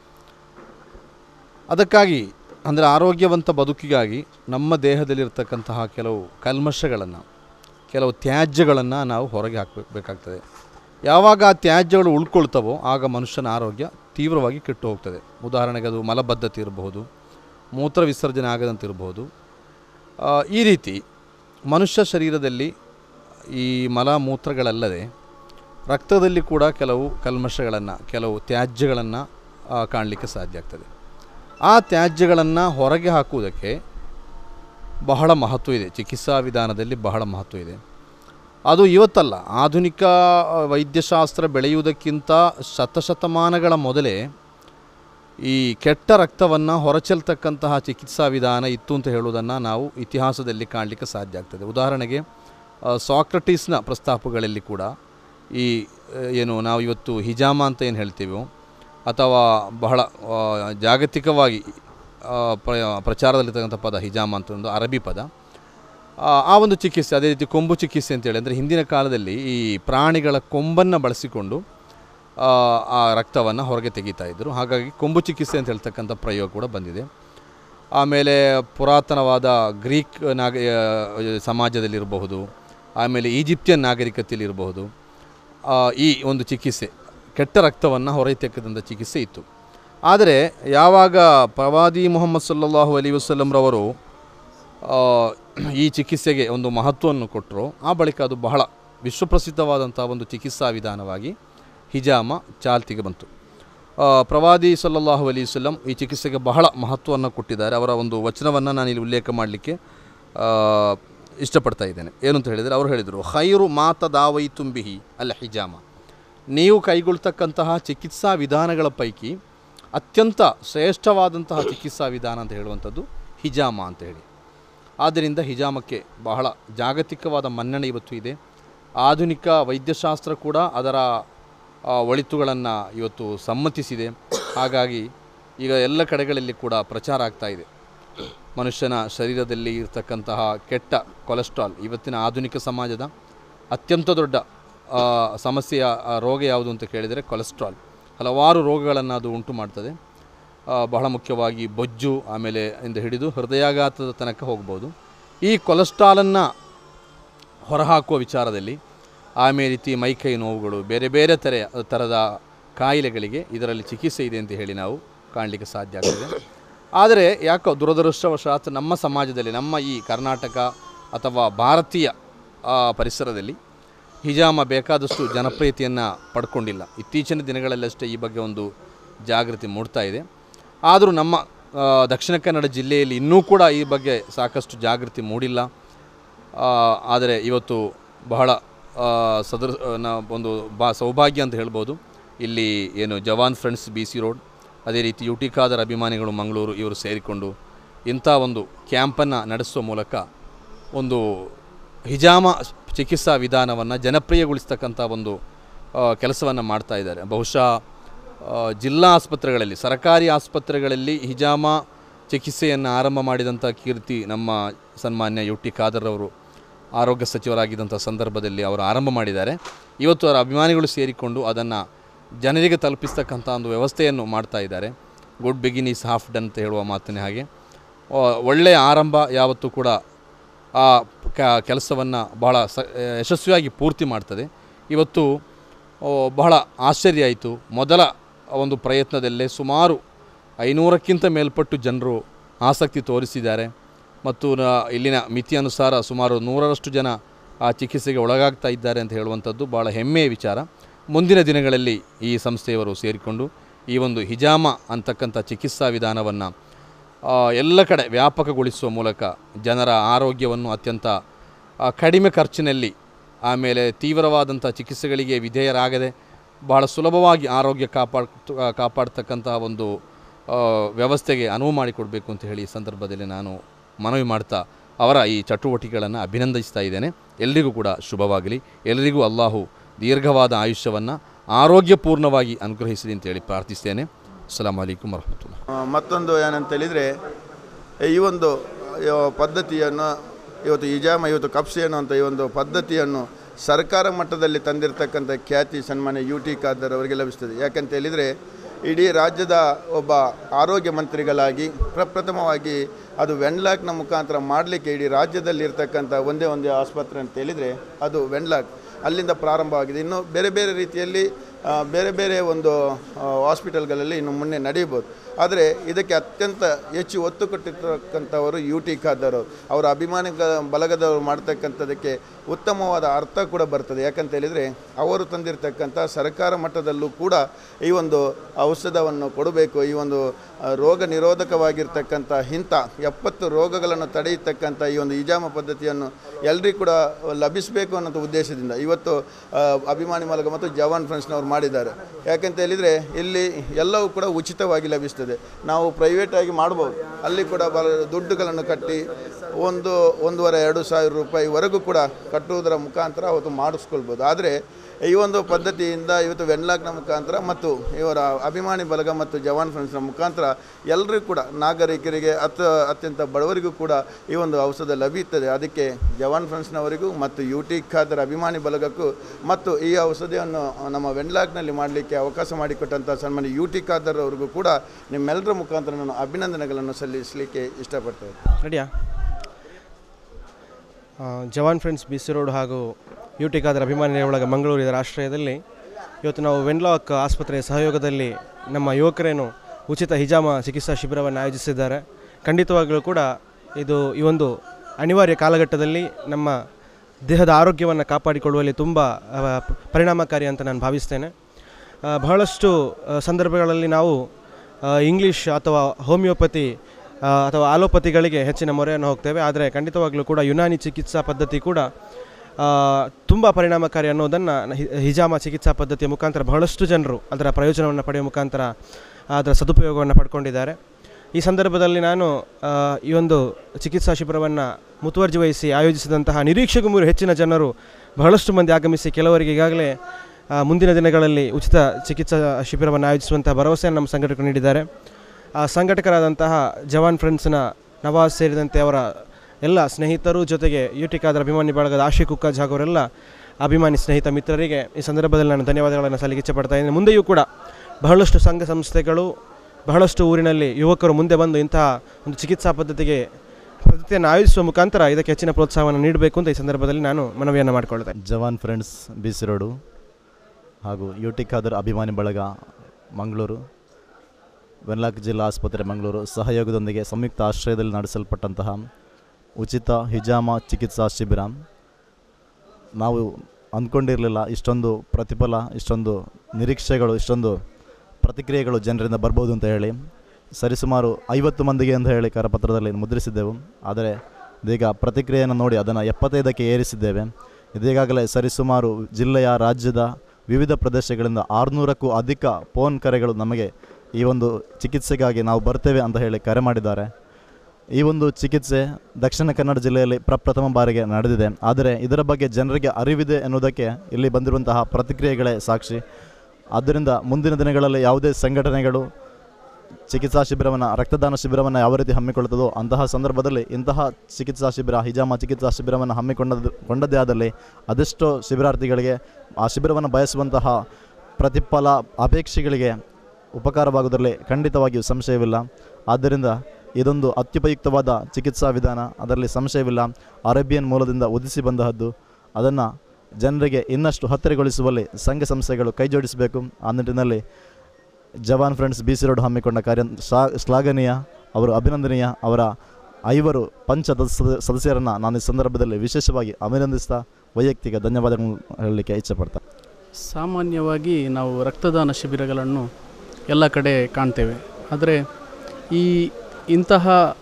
[SPEAKER 6] ಅದಕ್ಕಾಗಿ ಅಂದರೆ ಆರೋಗ್ಯವಂತ ಬದುಕಿಗಾಗಿ ನಮ್ಮ ದೇಹದಲ್ಲಿರ್ತಕ್ಕಂತಹ ಕೆಲವು ಕಲ್ಮಶಗಳನ್ನು ಕೆಲವು ತ್ಯಾಜ್ಯಗಳನ್ನು ನಾವು ಹೊರಗೆ ಹಾಕಬೇಕಾಗ್ತದೆ ಯಾವಾಗ ಆ ತ್ಯಾಜ್ಯಗಳು ಉಳ್ಕೊಳ್ತವೋ ಆಗ ಮನುಷ್ಯನ ಆರೋಗ್ಯ ತೀವ್ರವಾಗಿ ಕೆಟ್ಟು ಹೋಗ್ತದೆ ಉದಾಹರಣೆಗೆ ಅದು ಮಲಬದ್ಧತೆ ಇರಬಹುದು ಮೂತ್ರ ವಿಸರ್ಜನೆ ಆಗದಂತಿರಬಹುದು ಆ, ಈ ರೀತಿ ಮನುಷ್ಯ ಶರೀರದಲ್ಲಿ ಈ ಮಲ ಮೂತ್ರಗಳಲ್ಲದೆ ರಕ್ತದಲ್ಲಿ ಕೂಡ ಕೆಲವು ಕಲ್ಮಶಗಳನ್ನು ಕೆಲವು ತ್ಯಾಜ್ಯಗಳನ್ನು ಕಾಣಲಿಕ್ಕೆ ಸಾಧ್ಯ ಆಗ್ತದೆ ಆ ತ್ಯಾಜ್ಯಗಳನ್ನು ಹೊರಗೆ ಹಾಕುವುದಕ್ಕೆ ಬಹಳ ಮಹತ್ವ ಇದೆ ಚಿಕಿತ್ಸಾ ವಿಧಾನದಲ್ಲಿ ಬಹಳ ಮಹತ್ವ ಇದೆ ಅದು ಇವತ್ತಲ್ಲ ಆಧುನಿಕ ಆ, ವೈದ್ಯಶಾಸ್ತ್ರ ಬೆಳೆಯುವುದಕ್ಕಿಂತ ಶತಶತಮಾನಗಳ ಮೊದಲೇ ಈ ಕೆಟ್ಟ ರಕ್ತವನ್ನು ಹೊರಚೆಲ್ತಕ್ಕಂತಹ ಚಿಕಿತ್ಸಾ ವಿಧಾನ ಇತ್ತು ಅಂತ ಹೇಳುವುದನ್ನು ನಾವು ಇತಿಹಾಸದಲ್ಲಿ ಕಾಣಲಿಕ್ಕೆ ಸಾಧ್ಯ ಆಗ್ತದೆ ಉದಾಹರಣೆಗೆ ಆ, ಸಾಕ್ರಟೀಸ್ನ ಪ್ರಸ್ತಾಪಗಳಲ್ಲಿ ಕೂಡ ಈ ಆ, ಏನು ನಾವು ಇವತ್ತು ಹಿಜಾಮ ಅಂತ ಏನು ಹೇಳ್ತೀವೋ ಅಥವಾ ಬಹಳ ಆ, ಜಾಗತಿಕವಾಗಿ ಆ, ಪ್ರ- ಪ್ರಚಾರದಲ್ಲಿರ್ತಕ್ಕಂಥ ಪದ ಹಿಜಾಮ ಅಂತ ಒಂದು ಅರಬಿ ಪದ ಆ ಆ ಒಂದು ಚಿಕಿತ್ಸೆ ಅದೇ ರೀತಿ ಕೊಂಬು ಚಿಕಿತ್ಸೆ ಅಂತೇಳಿ ಅಂದರೆ ಹಿಂದಿನ ಕಾಲದಲ್ಲಿ ಈ ಪ್ರಾಣಿಗಳ ಕೊಂಬನ್ನು ಬಳಸಿಕೊಂಡು ಆ, ಆ ರಕ್ತವನ್ನು ಹೊರಗೆ ತೆಗಿತಾ ಇದ್ದರು ಹಾಗಾಗಿ ಕೊಂಬು ಚಿಕಿತ್ಸೆ ಅಂತ ಹೇಳ್ತಕ್ಕಂಥ ಪ್ರಯೋಗ ಕೂಡ ಬಂದಿದೆ ಆಮೇಲೆ ಪುರಾತನವಾದ ಗ್ರೀಕ್ ನಾಗ ಆ, ಸಮಾಜದಲ್ಲಿರಬಹುದು ಆಮೇಲೆ ಈಜಿಪ್ತಿಯನ್ ನಾಗರಿಕತೆಯಲ್ಲಿರಬಹುದು ಆ, ಈ ಒಂದು ಚಿಕಿತ್ಸೆ ಕೆಟ್ಟ ರಕ್ತವನ್ನು ಹೊರತೆಕ್ಕದಂಥ ಚಿಕಿತ್ಸೆ ಇತ್ತು ಆದರೆ ಯಾವಾಗ ಪ್ರವಾದಿ ಮುಹಮ್ಮದ್ ಸಲ್ಲಲ್ಲಾಹು ಅಲಿ ವಸಲ್ಲಂರವರು ಆ, ಈ ಚಿಕಿತ್ಸೆಗೆ ಒಂದು ಮಹತ್ವವನ್ನು ಕೊಟ್ಟರು ಆ ಬಳಿಕ ಅದು ಬಹಳ ವಿಶ್ವಪ್ರಸಿದ್ಧವಾದಂಥ ಒಂದು ಚಿಕಿತ್ಸಾ ವಿಧಾನವಾಗಿ ಹಿಜಾಮ ಚಾಲ್ತಿಗೆ ಬಂತು ಆ, ಪ್ರವಾದಿ ಸಲ್ಲಲ್ಲಾಹು ಅಲಿ ವಸಲ್ಲಂ ಈ ಚಿಕಿತ್ಸೆಗೆ ಬಹಳ ಮಹತ್ವವನ್ನು ಕೊಟ್ಟಿದ್ದಾರೆ ಅವರ ಒಂದು ವಚನವನ್ನು ನಾನು ಇಲ್ಲಿ ಉಲ್ಲೇಖ ಮಾಡಲಿಕ್ಕೆ ಇಷ್ಟಪಡ್ತಾ ಇದ್ದೇನೆ ಏನು ಅಂತ ಹೇಳಿದರೆ ಅವರು ಹೇಳಿದರು ಖೈರು ಮಾತ ದಾವೈ ತುಂಬಿಹಿ ಅಲ್ಲ ಹಿಜಾಮ ನೀವು ಕೈಗೊಳ್ತಕ್ಕಂತಹ ಚಿಕಿತ್ಸಾ ವಿಧಾನಗಳ ಪೈಕಿ ಅತ್ಯಂತ ಶ್ರೇಷ್ಠವಾದಂತಹ ಚಿಕಿತ್ಸಾ ವಿಧಾನ ಅಂತ ಹೇಳುವಂಥದ್ದು ಹಿಜಾಮ ಅಂತ ಹೇಳಿ ಆದ್ದರಿಂದ ಹಿಜಾಮಕ್ಕೆ ಬಹಳ ಜಾಗತಿಕವಾದ ಮನ್ನಣೆ ಇವತ್ತು ಇದೆ ಆಧುನಿಕ ವೈದ್ಯಶಾಸ್ತ್ರ ಕೂಡ ಅದರ ಆ, ಒಳಿತುಗಳನ್ನು ಇವತ್ತು ಸಮ್ಮತಿಸಿದೆ ಹಾಗಾಗಿ ಈಗ ಎಲ್ಲ ಕಡೆಗಳಲ್ಲಿ ಕೂಡ ಪ್ರಚಾರ ಆಗ್ತಾ ಇದೆ ಮನುಷ್ಯನ ಶರೀರದಲ್ಲಿ ಇರತಕ್ಕಂತಹ ಕೆಟ್ಟ ಕೊಲೆಸ್ಟ್ರಾಲ್ ಇವತ್ತಿನ ಆಧುನಿಕ ಸಮಾಜದ ಅತ್ಯಂತ ದೊಡ್ಡ ಆ, ಸಮಸ್ಯೆಯ ಆ, ರೋಗ ಯಾವುದು ಅಂತ ಕೇಳಿದರೆ ಕೊಲೆಸ್ಟ್ರಾಲ್ ಹಲವಾರು ರೋಗಗಳನ್ನು ಅದು ಉಂಟು ಮಾಡ್ತದೆ ಆ, ಬಹಳ ಮುಖ್ಯವಾಗಿ ಬೊಜ್ಜು ಆಮೇಲೆ ಇಂದ ಹಿಡಿದು ಹೃದಯಾಘಾತದ ತನಕ ಹೋಗ್ಬೋದು ಈ ಕೊಲೆಸ್ಟ್ರಾಲನ್ನು ಹೊರಹಾಕುವ ವಿಚಾರದಲ್ಲಿ ಆಮೇಲೆ ರೀತಿ ಮೈಕೈ ನೋವುಗಳು ಬೇರೆ ಬೇರೆ ಥರ ಥರದ ಕಾಯಿಲೆಗಳಿಗೆ ಇದರಲ್ಲಿ ಚಿಕಿತ್ಸೆ ಇದೆ ಅಂತ ಹೇಳಿ ನಾವು ಕಾಣಲಿಕ್ಕೆ ಸಾಧ್ಯ ಆಗ್ತದೆ ಆದರೆ ಯಾಕೋ ದುರದೃಷ್ಟವಶಾತ್ ನಮ್ಮ ಸಮಾಜದಲ್ಲಿ ನಮ್ಮ ಈ ಕರ್ನಾಟಕ ಅಥವಾ ಭಾರತೀಯ ಆ, ಪರಿಸರದಲ್ಲಿ ಹಿಜಾಮ ಬೇಕಾದಷ್ಟು ಜನಪ್ರಿಯತೆಯನ್ನು ಪಡ್ಕೊಂಡಿಲ್ಲ ಇತ್ತೀಚಿನ ದಿನಗಳಲ್ಲಷ್ಟೇ ಈ ಬಗ್ಗೆ ಒಂದು ಜಾಗೃತಿ ಮೂಡ್ತಾ ಇದೆ ಆದರೂ ನಮ್ಮ ಆ, ದಕ್ಷಿಣ ಕನ್ನಡ ಜಿಲ್ಲೆಯಲ್ಲಿ ಇನ್ನೂ ಕೂಡ ಈ ಬಗ್ಗೆ ಸಾಕಷ್ಟು ಜಾಗೃತಿ ಮೂಡಿಲ್ಲ ಆ, ಆದರೆ ಇವತ್ತು ಬಹಳ ಆ, ಸದೃ ನ ಒಂದು ಬಾ ಸೌಭಾಗ್ಯ ಅಂತ ಹೇಳ್ಬೋದು ಇಲ್ಲಿ ಏನು Jawan friends B C road ಅದೇ ರೀತಿ ಯು ಟಿ ಖಾದರ್ ಅಭಿಮಾನಿಗಳು ಮಂಗಳೂರು ಇವರು ಸೇರಿಕೊಂಡು ಇಂಥ ಒಂದು ಕ್ಯಾಂಪನ್ನು ನಡೆಸುವ ಮೂಲಕ ಒಂದು ಹಿಜಾಮ ಚಿಕಿತ್ಸಾ ವಿಧಾನವನ್ನು ಜನಪ್ರಿಯಗೊಳಿಸ್ತಕ್ಕಂಥ ಒಂದು ಕೆಲಸವನ್ನು ಮಾಡ್ತಾ ಇದ್ದಾರೆ ಬಹುಶಃ ಆ, ಜಿಲ್ಲಾ ಆಸ್ಪತ್ರೆಗಳಲ್ಲಿ ಸರ್ಕಾರಿ ಆಸ್ಪತ್ರೆಗಳಲ್ಲಿ ಹಿಜಾಮ ಚಿಕಿತ್ಸೆಯನ್ನು ಆರಂಭ ಮಾಡಿದಂಥ ಕೀರ್ತಿ ನಮ್ಮ ಸನ್ಮಾನ್ಯ ಯು ಟಿ ಖಾದರ್ ಅವರು ಆರೋಗ್ಯ ಸಚಿವರಾಗಿದ್ದಂಥ ಸಂದರ್ಭದಲ್ಲಿ ಅವರು ಆರಂಭ ಮಾಡಿದ್ದಾರೆ ಇವತ್ತು ಅವರ ಅಭಿಮಾನಿಗಳು ಸೇರಿಕೊಂಡು ಅದನ್ನು ಜನರಿಗೆ ತಲುಪಿಸ್ತಕ್ಕಂಥ ಒಂದು ವ್ಯವಸ್ಥೆಯನ್ನು ಮಾಡ್ತಾ ಇದ್ದಾರೆ good begin is half done ಅಂತ ಹೇಳುವ ಮಾತಿನ ಹಾಗೆ ಆ, ಒಳ್ಳೆಯ ಆರಂಭ ಯಾವತ್ತೂ ಕೂಡ ಆ ಕ ಕೆಲಸವನ್ನು ಬಹಳ ಸ ಯಶಸ್ವಿಯಾಗಿ ಪೂರ್ತಿ ಮಾಡ್ತದೆ ಇವತ್ತು ಆ, ಬಹಳ ಆಶ್ಚರ್ಯ ಆಯಿತು ಮೊದಲ ಒಂದು ಪ್ರಯತ್ನದಲ್ಲೇ ಸುಮಾರು ಐನೂರಕ್ಕಿಂತ ಮೇಲ್ಪಟ್ಟು ಜನರು ಆಸಕ್ತಿ ತೋರಿಸಿದ್ದಾರೆ ಮತ್ತು ನ- ಇಲ್ಲಿನ ಮಿತಿ ಅನುಸಾರ ಸುಮಾರು ನೂರರಷ್ಟು ಜನ ಆ ಚಿಕಿತ್ಸೆಗೆ ಒಳಗಾಗ್ತಾ ಇದ್ದಾರೆ ಅಂತ ಹೇಳುವಂಥದ್ದು ಭಾಳ ಹೆಮ್ಮೆಯ ವಿಚಾರ ಮುಂದಿನ ದಿನಗಳಲ್ಲಿ ಈ ಸಂಸ್ಥೆಯವರು ಸೇರಿಕೊಂಡು ಈ ಒಂದು ಹಿಜಾಮ ಅಂತಕ್ಕಂಥ ಚಿಕಿತ್ಸಾ ವಿಧಾನವನ್ನು ಎಲ್ಲ ಕಡೆ ವ್ಯಾಪಕಗೊಳಿಸುವ ಮೂಲಕ ಜನರ ಆರೋಗ್ಯವನ್ನು ಅತ್ಯಂತ ಆ, ಕಡಿಮೆ ಖರ್ಚಿನಲ್ಲಿ ಆಮೇಲೆ ತೀವ್ರವಾದಂಥ ಚಿಕಿತ್ಸೆಗಳಿಗೆ ವಿಧೇಯರಾಗದೆ ಬಹಳ ಸುಲಭವಾಗಿ ಆರೋಗ್ಯ ಕಾಪಾಡ್ ಕಾಪಾಡ್ತಕ್ಕಂತಹ ಒಂದು ಆ, ವ್ಯವಸ್ಥೆಗೆ ಅನುವು ಮಾಡಿಕೊಡಬೇಕು ಅಂತ ಹೇಳಿ ಈ ಸಂದರ್ಭದಲ್ಲಿ ನಾನು ಮನವಿ ಮಾಡ್ತಾ ಅವರ ಈ ಚಟುವಟಿಕೆಗಳನ್ನು ಅಭಿನಂದಿಸ್ತಾ ಇದ್ದೇನೆ ಎಲ್ರಿಗೂ ಕೂಡ ಶುಭವಾಗಲಿ ಎಲ್ಲರಿಗೂ ಅಲ್ಲಾಹು ದೀರ್ಘವಾದ ಆಯುಷ್ಯವನ್ನು ಆರೋಗ್ಯಪೂರ್ಣವಾಗಿ ಅನುಗ್ರಹಿಸಲಿ ಅಂತೇಳಿ ಪ್ರಾರ್ಥಿಸ್ತೇನೆ ಅಸ್ಸಲಾಂ ವಲೈಕುಮ್ ವರಹಮತುಲ್ಲ
[SPEAKER 7] ಆ, ಮತ್ತೊಂದು ಏನಂತ ಹೇಳಿದರೆ ಈ ಒಂದು ಆ, ಪದ್ಧತಿಯನ್ನು ಇವತ್ತು ಇಜಾಮ ಇವತ್ತು ಕಪ್ಸಿ ಅನ್ನುವಂಥ ಈ ಒಂದು ಪದ್ಧತಿಯನ್ನು ಸರ್ಕಾರ ಮಟ್ಟದಲ್ಲಿ ತಂದಿರತಕ್ಕಂಥ ಖ್ಯಾತಿ ಸನ್ಮಾನ್ಯ ಯು ಟಿ ಖಾದರ್ ಅವರಿಗೆ ಲಭಿಸ್ತದೆ ಯಾಕಂತ ಹೇಳಿದರೆ ಇಡೀ ರಾಜ್ಯದ ಒಬ್ಬ ಆರೋಗ್ಯ ಮಂತ್ರಿಗಳಾಗಿ ಪ್ರಪ್ರಥಮವಾಗಿ ಅದು ವೆನ್ಲಾಕ್ನ ಮುಖಾಂತರ ಮಾಡಲಿಕ್ಕೆ ಇಡೀ ರಾಜ್ಯದಲ್ಲಿ ಇರ್ತಕ್ಕಂಥ ಒಂದೇ ಒಂದೇ ಆಸ್ಪತ್ರೆ ಅಂತ ಹೇಳಿದರೆ ಅದು ವೆನ್ಲಾಕ್ ಅಲ್ಲಿಂದ ಪ್ರಾರಂಭವಾಗಿದೆ ಇನ್ನು ಬೇರೆ ಬೇರೆ ರೀತಿಯಲ್ಲಿ ಆ, ಬೇರೆ ಬೇರೆ ಒಂದು ಆ, ಹಾಸ್ಪಿಟಲ್ಗಳಲ್ಲಿ ಇನ್ನು ಮುನ್ನೆ ನಡೆಯಬಹುದು ಆದರೆ ಇದಕ್ಕೆ ಅತ್ಯಂತ ಹೆಚ್ಚು ಒತ್ತು ಕೊಟ್ಟಿರ್ತಕ್ಕಂಥವರು ಯು ಟಿ ಖಾದರ್ ಅವರು ಅವರ ಅಭಿಮಾನಿ ಬಲಗದವರು ಮಾಡ್ತಕ್ಕಂಥದ್ದಕ್ಕೆ ಉತ್ತಮವಾದ ಅರ್ಥ ಕೂಡ ಬರ್ತದೆ ಯಾಕಂತ ಹೇಳಿದರೆ ಅವರು ತಂದಿರತಕ್ಕಂಥ ಸರ್ಕಾರ ಮಟ್ಟದಲ್ಲೂ ಕೂಡ ಈ ಒಂದು ಔಷಧವನ್ನು ಕೊಡಬೇಕು ಈ ಒಂದು ಆ, ರೋಗ ನಿರೋಧಕವಾಗಿರ್ತಕ್ಕಂಥ ಇಂಥ ಎಪ್ಪತ್ತು ರೋಗಗಳನ್ನು ತಡೆಯತಕ್ಕಂಥ ಈ ಒಂದು ಇಜಾಮ ಪದ್ಧತಿಯನ್ನು ಎಲ್ರಿಗೂ ಕೂಡ ಲಭಿಸಬೇಕು ಅನ್ನೋ ಉದ್ದೇಶದಿಂದ ಇವತ್ತು ಆ, ಅಭಿಮಾನಿ ಮಲಗ ಮತ್ತು ಜವಾನ್ ಫ್ರೆಂಡ್ಸ್ನವ್ರು ಮಾಡಿದ್ದಾರೆ ಯಾಕಂತ ಹೇಳಿದರೆ ಇಲ್ಲಿ ಎಲ್ಲವೂ ಕೂಡ ಉಚಿತವಾಗಿ ಲಭಿಸ್ತದೆ ನಾವು ಪ್ರೈವೇಟಾಗಿ ಮಾಡ್ಬೋದು ಅಲ್ಲಿ ಕೂಡ ಬಲ ದುಡ್ಡುಗಳನ್ನು ಕಟ್ಟಿ ಒಂದು ಒಂದೂವರೆ ಎರಡು ಸಾವಿರ ರೂಪಾಯಿವರೆಗೂ ಕೂಡ ಕಟ್ಟುವುದರ ಮುಖಾಂತರ ಅವತ್ತು ಮಾಡಿಸ್ಕೊಳ್ಬೋದು ಆದರೆ ಈ ಒಂದು ಪದ್ಧತಿಯಿಂದ ಇವತ್ತು ವೆನ್ಲಾಕ್ನ ಮುಖಾಂತರ ಮತ್ತು ಇವರ ಅಭಿಮಾನಿ ಬಳಗ ಮತ್ತು ಜವಾನ್ ಫ್ರೆಂಡ್ಸ್ನ ಮುಖಾಂತರ ಎಲ್ಲರಿಗೂ ಕೂಡ ನಾಗರಿಕರಿಗೆ ಅತ್ ಅತ್ಯಂತ ಬಡವರಿಗೂ ಕೂಡ ಈ ಒಂದು ಔಷಧ ಲಭಿಯುತ್ತದೆ ಅದಕ್ಕೆ ಜವಾನ್ ಫ್ರೆಂಡ್ಸ್ನವರಿಗೂ ಮತ್ತು ಯು ಟಿ ಖಾದರ್ ಅಭಿಮಾನಿ ಬಳಗಕ್ಕೂ ಮತ್ತು ಈ ಔಷಧಿಯನ್ನು ನಮ್ಮ ವೆನ್ಲಾಕ್ನಲ್ಲಿ ಮಾಡಲಿಕ್ಕೆ ಅವಕಾಶ ಮಾಡಿಕೊಟ್ಟಂಥ ಸನ್ಮಾನ್ಯ ಯು ಟಿ ಖಾದರ್ ಅವರಿಗೂ ಕೂಡ ನಿಮ್ಮೆಲ್ಲರ ಮುಖಾಂತರ ನಾನು ಅಭಿನಂದನೆಗಳನ್ನು ಸಲ್ಲಿಸಲಿಕ್ಕೆ ಇಷ್ಟಪಡ್ತೇನೆ
[SPEAKER 8] ರೆಡಿಯಾ ಆ, Jawan friends B C road ಹಾಗೂ ಯು ಟಿ ಖಾದರ್ ಅಭಿಮಾನಿ ಒಳಗ ಮಂಗಳೂರು ಇದರ ಆಶ್ರಯದಲ್ಲಿ ಇವತ್ತು ನಾವು ವೆನ್ಲಾಕ್ ಆಸ್ಪತ್ರೆಯ ಸಹಯೋಗದಲ್ಲಿ ನಮ್ಮ ಯುವಕರೇನು ಉಚಿತ ಹಿಜಾಮ ಚಿಕಿತ್ಸಾ ಶಿಬಿರವನ್ನು ಆಯೋಜಿಸಿದ್ದಾರೆ ಖಂಡಿತವಾಗಲೂ ಕೂಡ ಇದು ಈ ಒಂದು ಅನಿವಾರ್ಯ ಕಾಲಘಟ್ಟದಲ್ಲಿ ನಮ್ಮ ದೇಹದ ಆರೋಗ್ಯವನ್ನು ಕಾಪಾಡಿಕೊಳ್ಳುವಲ್ಲಿ ತುಂಬ ಆ, ಪರಿಣಾಮಕಾರಿ ಅಂತ ನಾನು ಭಾವಿಸ್ತೇನೆ ಆ, ಬಹಳಷ್ಟು ಆ, ಸಂದರ್ಭಗಳಲ್ಲಿ ನಾವು ಆ, ಇಂಗ್ಲೀಷ್ ಅಥವಾ ಹೋಮಿಯೋಪತಿ ಆ, ಅಥವಾ ಆಲೋಪತಿಗಳಿಗೆ ಹೆಚ್ಚಿನ ಮೊರೆಯನ್ನು ಹೋಗ್ತೇವೆ ಆದರೆ ಖಂಡಿತವಾಗಲೂ ಕೂಡ ಯುನಾನಿ ಚಿಕಿತ್ಸಾ ಪದ್ಧತಿ ಕೂಡ ತುಂಬ ಪರಿಣಾಮಕಾರಿ ಅನ್ನೋದನ್ನು ಹಿ- ಹಿಜಾಮ ಚಿಕಿತ್ಸಾ ಪದ್ಧತಿಯ ಮುಖಾಂತರ ಬಹಳಷ್ಟು ಜನರು ಅದರ ಪ್ರಯೋಜನವನ್ನು ಪಡೆಯುವ ಮುಖಾಂತರ ಅದರ ಸದುಪಯೋಗವನ್ನು ಪಡ್ಕೊಂಡಿದ್ದಾರೆ ಈ ಸಂದರ್ಭದಲ್ಲಿ ನಾನು ಆ, ಈ ಒಂದು ಚಿಕಿತ್ಸಾ ಶಿಬಿರವನ್ನು ಮುತುವರ್ಜಿ ವಹಿಸಿ ಆಯೋಜಿಸಿದಂತಹ ನಿರೀಕ್ಷೆಗೂ ಮೂರು ಹೆಚ್ಚಿನ ಜನರು ಬಹಳಷ್ಟು ಮಂದಿ ಆಗಮಿಸಿ ಕೆಲವರಿಗೆ ಈಗಾಗಲೇ ಆ, ಮುಂದಿನ ದಿನಗಳಲ್ಲಿ ಉಚಿತ ಚಿಕಿತ್ಸಾ ಶಿಬಿರವನ್ನು ಆಯೋಜಿಸುವಂತಹ ಭರವಸೆಯನ್ನು ನಮ್ಮ ಸಂಘಟಕರು ನೀಡಿದ್ದಾರೆ ಆ ಸಂಘಟಕರಾದಂತಹ ಜವಾನ್ ಫ್ರೆಂಡ್ಸ್ನ ನವಾಜ್ ಸೇರಿದಂತೆ ಅವರ ಎಲ್ಲ ಸ್ನೇಹಿತರು ಜೊತೆಗೆ ಯು ಟಿ ಖಾದರ್ ಅಭಿಮಾನಿ ಬಳಗದ ಆಶಿಕ್ ಕುಕ್ಕಾಜ್ ಹಾಗೂ ಅವರೆಲ್ಲ ಅಭಿಮಾನಿ ಸ್ನೇಹಿತ ಮಿತ್ರರಿಗೆ ಈ ಸಂದರ್ಭದಲ್ಲಿ ನಾನು ಧನ್ಯವಾದಗಳನ್ನು ಸಲ್ಲಿಕೆ ಇಚ್ಛೆಪಡ್ತಾ ಇದ್ದೇನೆ ಮುಂದೆಯೂ ಕೂಡ ಬಹಳಷ್ಟು ಸಂಘ ಸಂಸ್ಥೆಗಳು ಬಹಳಷ್ಟು ಊರಿನಲ್ಲಿ ಯುವಕರು ಮುಂದೆ ಬಂದು ಇಂತಹ ಒಂದು ಚಿಕಿತ್ಸಾ ಪದ್ಧತಿಗೆ ಪದ್ಧತಿಯನ್ನು ಆಯೋಜಿಸುವ ಮುಖಾಂತರ ಇದಕ್ಕೆ ಹೆಚ್ಚಿನ ಪ್ರೋತ್ಸಾಹವನ್ನು ನೀಡಬೇಕು ಅಂತ ಈ ಸಂದರ್ಭದಲ್ಲಿ ನಾನು ಮನವಿಯನ್ನು ಮಾಡಿಕೊಳ್ತೇನೆ
[SPEAKER 3] Jawan friends B C road ಹಾಗೂ ಯು ಟಿ ಖಾದರ್ ಅಭಿಮಾನಿ ಬಳಗ ಮಂಗಳೂರು ವೆನ್ಲಾಕ್ ಜಿಲ್ಲಾ ಆಸ್ಪತ್ರೆ ಮಂಗಳೂರು ಸಹಯೋಗದೊಂದಿಗೆ ಸಂಯುಕ್ತ ಆಶ್ರಯದಲ್ಲಿ ನಡೆಸಲ್ಪಟ್ಟಂತಹ ಉಚಿತ ಹಿಜಾಮ ಚಿಕಿತ್ಸಾ ಶಿಬಿರ ನಾವು ಅಂದ್ಕೊಂಡಿರಲಿಲ್ಲ ಇಷ್ಟೊಂದು ಪ್ರತಿಫಲ ಇಷ್ಟೊಂದು ನಿರೀಕ್ಷೆಗಳು ಇಷ್ಟೊಂದು ಪ್ರತಿಕ್ರಿಯೆಗಳು ಜನರಿಂದ ಬರ್ಬೋದು ಅಂತ ಹೇಳಿ ಸರಿಸುಮಾರು ಐವತ್ತು ಮಂದಿಗೆ ಅಂತ ಹೇಳಿ ಕರಪತ್ರದಲ್ಲಿ ಮುದ್ರಿಸಿದ್ದೆವು ಆದರೆ ಇದೀಗ ಪ್ರತಿಕ್ರಿಯೆಯನ್ನು ನೋಡಿ ಅದನ್ನು ಎಪ್ಪತ್ತೈದಕ್ಕೆ ಏರಿಸಿದ್ದೇವೆ ಇದೀಗಾಗಲೇ ಸರಿಸುಮಾರು ಜಿಲ್ಲೆಯ ರಾಜ್ಯದ ವಿವಿಧ ಪ್ರದೇಶಗಳಿಂದ ಆರುನೂರಕ್ಕೂ ಅಧಿಕ ಫೋನ್ ಕರೆಗಳು ನಮಗೆ ಈ ಒಂದು ಚಿಕಿತ್ಸೆಗಾಗಿ ನಾವು ಬರ್ತೇವೆ ಅಂತ ಹೇಳಿ ಕರೆ ಮಾಡಿದ್ದಾರೆ ಈ ಒಂದು ಚಿಕಿತ್ಸೆ ದಕ್ಷಿಣ ಕನ್ನಡ ಜಿಲ್ಲೆಯಲ್ಲಿ ಪ್ರಪ್ರಥಮ ಬಾರಿಗೆ ನಡೆದಿದೆ ಆದರೆ ಇದರ ಬಗ್ಗೆ ಜನರಿಗೆ ಅರಿವಿದೆ ಎನ್ನುವುದಕ್ಕೆ ಇಲ್ಲಿ ಬಂದಿರುವಂತಹ ಪ್ರತಿಕ್ರಿಯೆಗಳೇ ಸಾಕ್ಷಿ ಆದ್ದರಿಂದ ಮುಂದಿನ ದಿನಗಳಲ್ಲಿ ಯಾವುದೇ ಸಂಘಟನೆಗಳು ಚಿಕಿತ್ಸಾ ಶಿಬಿರವನ್ನು ರಕ್ತದಾನ ಶಿಬಿರವನ್ನು ಯಾವ ರೀತಿ ಹಮ್ಮಿಕೊಳ್ಳುತ್ತದೋ ಅಂತಹ ಸಂದರ್ಭದಲ್ಲಿ ಇಂತಹ ಚಿಕಿತ್ಸಾ ಶಿಬಿರ ಹಿಜಾಮ ಚಿಕಿತ್ಸಾ ಶಿಬಿರವನ್ನು ಹಮ್ಮಿಕೊಂಡದ್ದು ಕೊಂಡದ್ದೇ ಆದಲ್ಲಿ ಅದೆಷ್ಟೋ ಶಿಬಿರಾರ್ಥಿಗಳಿಗೆ ಆ ಶಿಬಿರವನ್ನು ಬಯಸುವಂತಹ ಪ್ರತಿಫಲ ಅಪೇಕ್ಷೆಗಳಿಗೆ ಉಪಕಾರವಾಗುವುದರಲ್ಲಿ ಖಂಡಿತವಾಗಿಯೂ ಸಂಶಯವಿಲ್ಲ ಆದ್ದರಿಂದ ಇದೊಂದು ಅತ್ಯುಪಯುಕ್ತವಾದ ಚಿಕಿತ್ಸಾ ವಿಧಾನ ಅದರಲ್ಲಿ ಸಂಶಯವಿಲ್ಲ ಅರೇಬಿಯನ್ ಮೂಲದಿಂದ ಉದಿಸಿ ಬಂದಹದ್ದು ಅದನ್ನು ಜನರಿಗೆ ಇನ್ನಷ್ಟು ಹತ್ತಿರಗೊಳಿಸುವಲ್ಲಿ ಸಂಘ ಸಂಸ್ಥೆಗಳು ಕೈಜೋಡಿಸಬೇಕು ಆ ನಿಟ್ಟಿನಲ್ಲಿ Jawan friends B C road ಹಮ್ಮಿಕೊಂಡ ಕಾರ್ಯ ಶ್ಲಾ- ಶ್ಲಾಘನೀಯ ಅವರು ಅಭಿನಂದನೀಯ ಅವರ ಐವರು ಪಂಚ ಸದ- ಸದಸ್ಯರನ್ನು ನಾನು ಈ ಸಂದರ್ಭದಲ್ಲಿ ವಿಶೇಷವಾಗಿ ಅಭಿನಂದಿಸ್ತಾ ವೈಯಕ್ತಿಕ ಧನ್ಯವಾದಗಳನ್ನು ಹೇಳಲಿಕ್ಕೆ ಇಚ್ಛೆಪಡ್ತಾ
[SPEAKER 9] ಸಾಮಾನ್ಯವಾಗಿ ನಾವು ರಕ್ತದಾನ ಶಿಬಿರಗಳನ್ನು ಎಲ್ಲ ಕಡೆ ಕಾಣ್ತೇವೆ ಆದರೆ ಈ ಇಂತಹ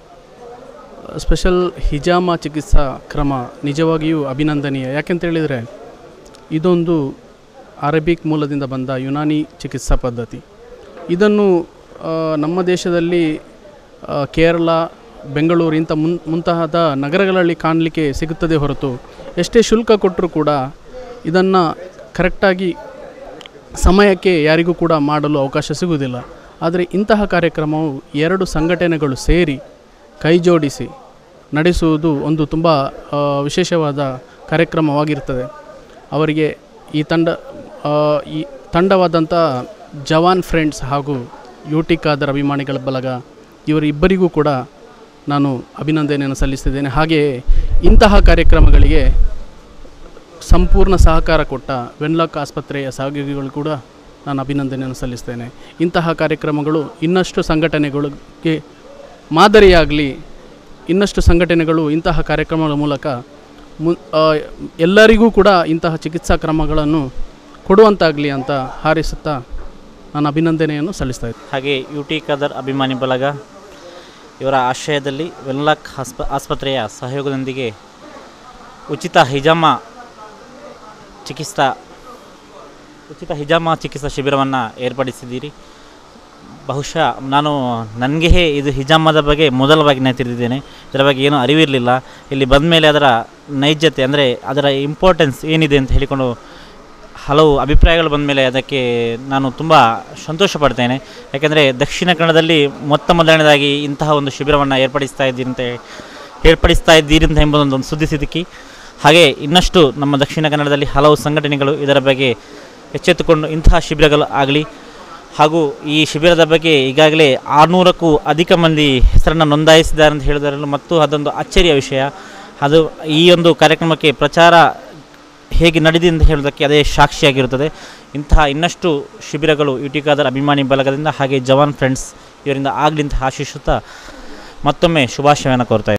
[SPEAKER 9] ಸ್ಪೆಷಲ್ ಹಿಜಾಮ ಚಿಕಿತ್ಸಾ ಕ್ರಮ ನಿಜವಾಗಿಯೂ ಅಭಿನಂದನೀಯ ಯಾಕೆಂತೇಳಿದರೆ ಇದೊಂದು ಅರೇಬಿಕ್ ಮೂಲದಿಂದ ಬಂದ ಯುನಾನಿ ಚಿಕಿತ್ಸಾ ಪದ್ಧತಿ ಇದನ್ನು ಆ, ನಮ್ಮ ದೇಶದಲ್ಲಿ ಆ, ಕೇರಳ ಬೆಂಗಳೂರು ಇಂಥ ಮುನ್ ಮುಂತಾದ ನಗರಗಳಲ್ಲಿ ಕಾಣಲಿಕ್ಕೆ ಸಿಗುತ್ತದೆ ಹೊರತು ಎಷ್ಟೇ ಶುಲ್ಕ ಕೊಟ್ಟರೂ ಕೂಡ ಇದನ್ನು ಕರೆಕ್ಟಾಗಿ ಸಮಯಕ್ಕೆ ಯಾರಿಗೂ ಕೂಡ ಮಾಡಲು ಅವಕಾಶ ಸಿಗುವುದಿಲ್ಲ ಆದರೆ ಇಂತಹ ಕಾರ್ಯಕ್ರಮವು ಎರಡು ಸಂಘಟನೆಗಳು ಸೇರಿ ಕೈ ಜೋಡಿಸಿ ನಡೆಸುವುದು ಒಂದು ತುಂಬ ಆ, ವಿಶೇಷವಾದ ಕಾರ್ಯಕ್ರಮವಾಗಿರ್ತದೆ ಅವರಿಗೆ ಈ ತಂಡ ಆ, ಈ ತಂಡವಾದಂಥ ಜವಾನ್ ಫ್ರೆಂಡ್ಸ್ ಹಾಗೂ ಯೂಟಿ ಖಾದರ್ ಅಭಿಮಾನಿಗಳ ಬಲಗ ಇವರಿಬ್ಬರಿಗೂ ಕೂಡ ನಾನು ಅಭಿನಂದನೆಯನ್ನು ಸಲ್ಲಿಸ್ತಿದ್ದೇನೆ ಹಾಗೆಯೇ ಇಂತಹ ಕಾರ್ಯಕ್ರಮಗಳಿಗೆ ಸಂಪೂರ್ಣ ಸಹಕಾರ ಕೊಟ್ಟ ವೆನ್ಲಾಕ್ ಆಸ್ಪತ್ರೆಯ ಸಹಯೋಗಿಗಳು ಕೂಡ ನಾನು ಅಭಿನಂದನೆಯನ್ನು ಸಲ್ಲಿಸ್ತೇನೆ ಇಂತಹ ಕಾರ್ಯಕ್ರಮಗಳು ಇನ್ನಷ್ಟು ಸಂಘಟನೆಗಳಿಗೆ ಮಾದರಿಯಾಗಲಿ ಇನ್ನಷ್ಟು ಸಂಘಟನೆಗಳು ಇಂತಹ ಕಾರ್ಯಕ್ರಮಗಳ ಮೂಲಕ ಮು ಆ, ಎಲ್ಲರಿಗೂ ಕೂಡ ಇಂತಹ ಚಿಕಿತ್ಸಾ ಕ್ರಮಗಳನ್ನು ಕೊಡುವಂತಾಗಲಿ ಅಂತ ಹಾರೈಸುತ್ತಾ ನಾನು ಅಭಿನಂದನೆಯನ್ನು ಸಲ್ಲಿಸ್ತಾ ಇದ್ದೀನಿ
[SPEAKER 10] ಹಾಗೆ ಯು ಟಿ ಖಾದರ್ ಅಭಿಮಾನಿ ಬಲಗ ಇವರ ಆಶ್ರಯದಲ್ಲಿ ವೆನ್ಲಾಕ್ ಆಸ್ಪ ಆಸ್ಪತ್ರೆಯ ಸಹಯೋಗದೊಂದಿಗೆ ಉಚಿತ ಹಿಜಾಮ ಚಿಕಿತ್ಸಾ ಉಚಿತ ಹಿಜಾಮ ಚಿಕಿತ್ಸಾ ಶಿಬಿರವನ್ನು ಏರ್ಪಡಿಸಿದ್ದೀರಿ ಬಹುಶಃ ನಾನು ನನಗೆ ಇದು ಹಿಜಾಮದ ಬಗ್ಗೆ ಮೊದಲ ಬಾಗಿ ನಾನು ತಿಳಿದಿದ್ದೇನೆ ಇದರ ಬಗ್ಗೆ ಏನೂ ಅರಿವಿರಲಿಲ್ಲ ಇಲ್ಲಿ ಬಂದ ಮೇಲೆ ಅದರ ನೈಜತೆ ಅಂದರೆ ಅದರ ಇಂಪಾರ್ಟೆನ್ಸ್ ಏನಿದೆ ಅಂತ ಹೇಳಿಕೊಂಡು ಹಲವು ಅಭಿಪ್ರಾಯಗಳು ಬಂದ ಮೇಲೆ ಅದಕ್ಕೆ ನಾನು ತುಂಬ ಸಂತೋಷ ಪಡ್ತೇನೆ ಯಾಕೆಂದರೆ ದಕ್ಷಿಣ ಕನ್ನಡದಲ್ಲಿ ಮೊತ್ತ ಮೊದಲನೇದಾಗಿ ಇಂತಹ ಒಂದು ಶಿಬಿರವನ್ನು ಏರ್ಪಡಿಸ್ತಾ ಇದ್ದೀರಿ ಅಂತ ಏರ್ಪಡಿಸ್ತಾ ಇದ್ದೀರಿ ಅಂತ ಎಂಬುದೊಂದು ಒಂದು ಸುದ್ದಿ ಸಿಕ್ಕಿ ಹಾಗೆ ಇನ್ನಷ್ಟು ನಮ್ಮ ದಕ್ಷಿಣ ಕನ್ನಡದಲ್ಲಿ ಹಲವು ಸಂಘಟನೆಗಳು ಇದರ ಬಗ್ಗೆ ಎಚ್ಚೆತ್ತುಕೊಂಡು ಇಂತಹ ಶಿಬಿರಗಳು ಆಗಲಿ ಹಾಗೂ ಈ ಶಿಬಿರದ ಬಗ್ಗೆ ಈಗಾಗಲೇ ಆರುನೂರಕ್ಕೂ ಅಧಿಕ ಮಂದಿ ಹೆಸರನ್ನು ನೋಂದಾಯಿಸಿದ್ದಾರೆ ಅಂತ ಹೇಳಿದರಲ್ಲೂ ಮತ್ತು ಅದೊಂದು ಅಚ್ಚರಿಯ ವಿಷಯ ಅದು ಈ ಒಂದು ಕಾರ್ಯಕ್ರಮಕ್ಕೆ ಪ್ರಚಾರ ಹೇಗೆ ನಡೆದಿದೆ ಅಂತ ಹೇಳೋದಕ್ಕೆ ಅದೇ ಸಾಕ್ಷಿಯಾಗಿರುತ್ತದೆ ಇಂತಹ ಇನ್ನಷ್ಟು ಶಿಬಿರಗಳು ಯುಟಿಕಾದರ್ ಅಭಿಮಾನಿ ಬಲಗದಿಂದ ಹಾಗೆ ಜವಾನ್ ಫ್ರೆಂಡ್ಸ್ ಇವರಿಂದ ಆಗಲಿ ಅಂತ ಆಶಿಸುತ್ತಾ ಮತ್ತೊಮ್ಮೆ ಶುಭಾಶಯವನ್ನು ಕೋರ್ತಾ ಇದ್ದೀನಿ.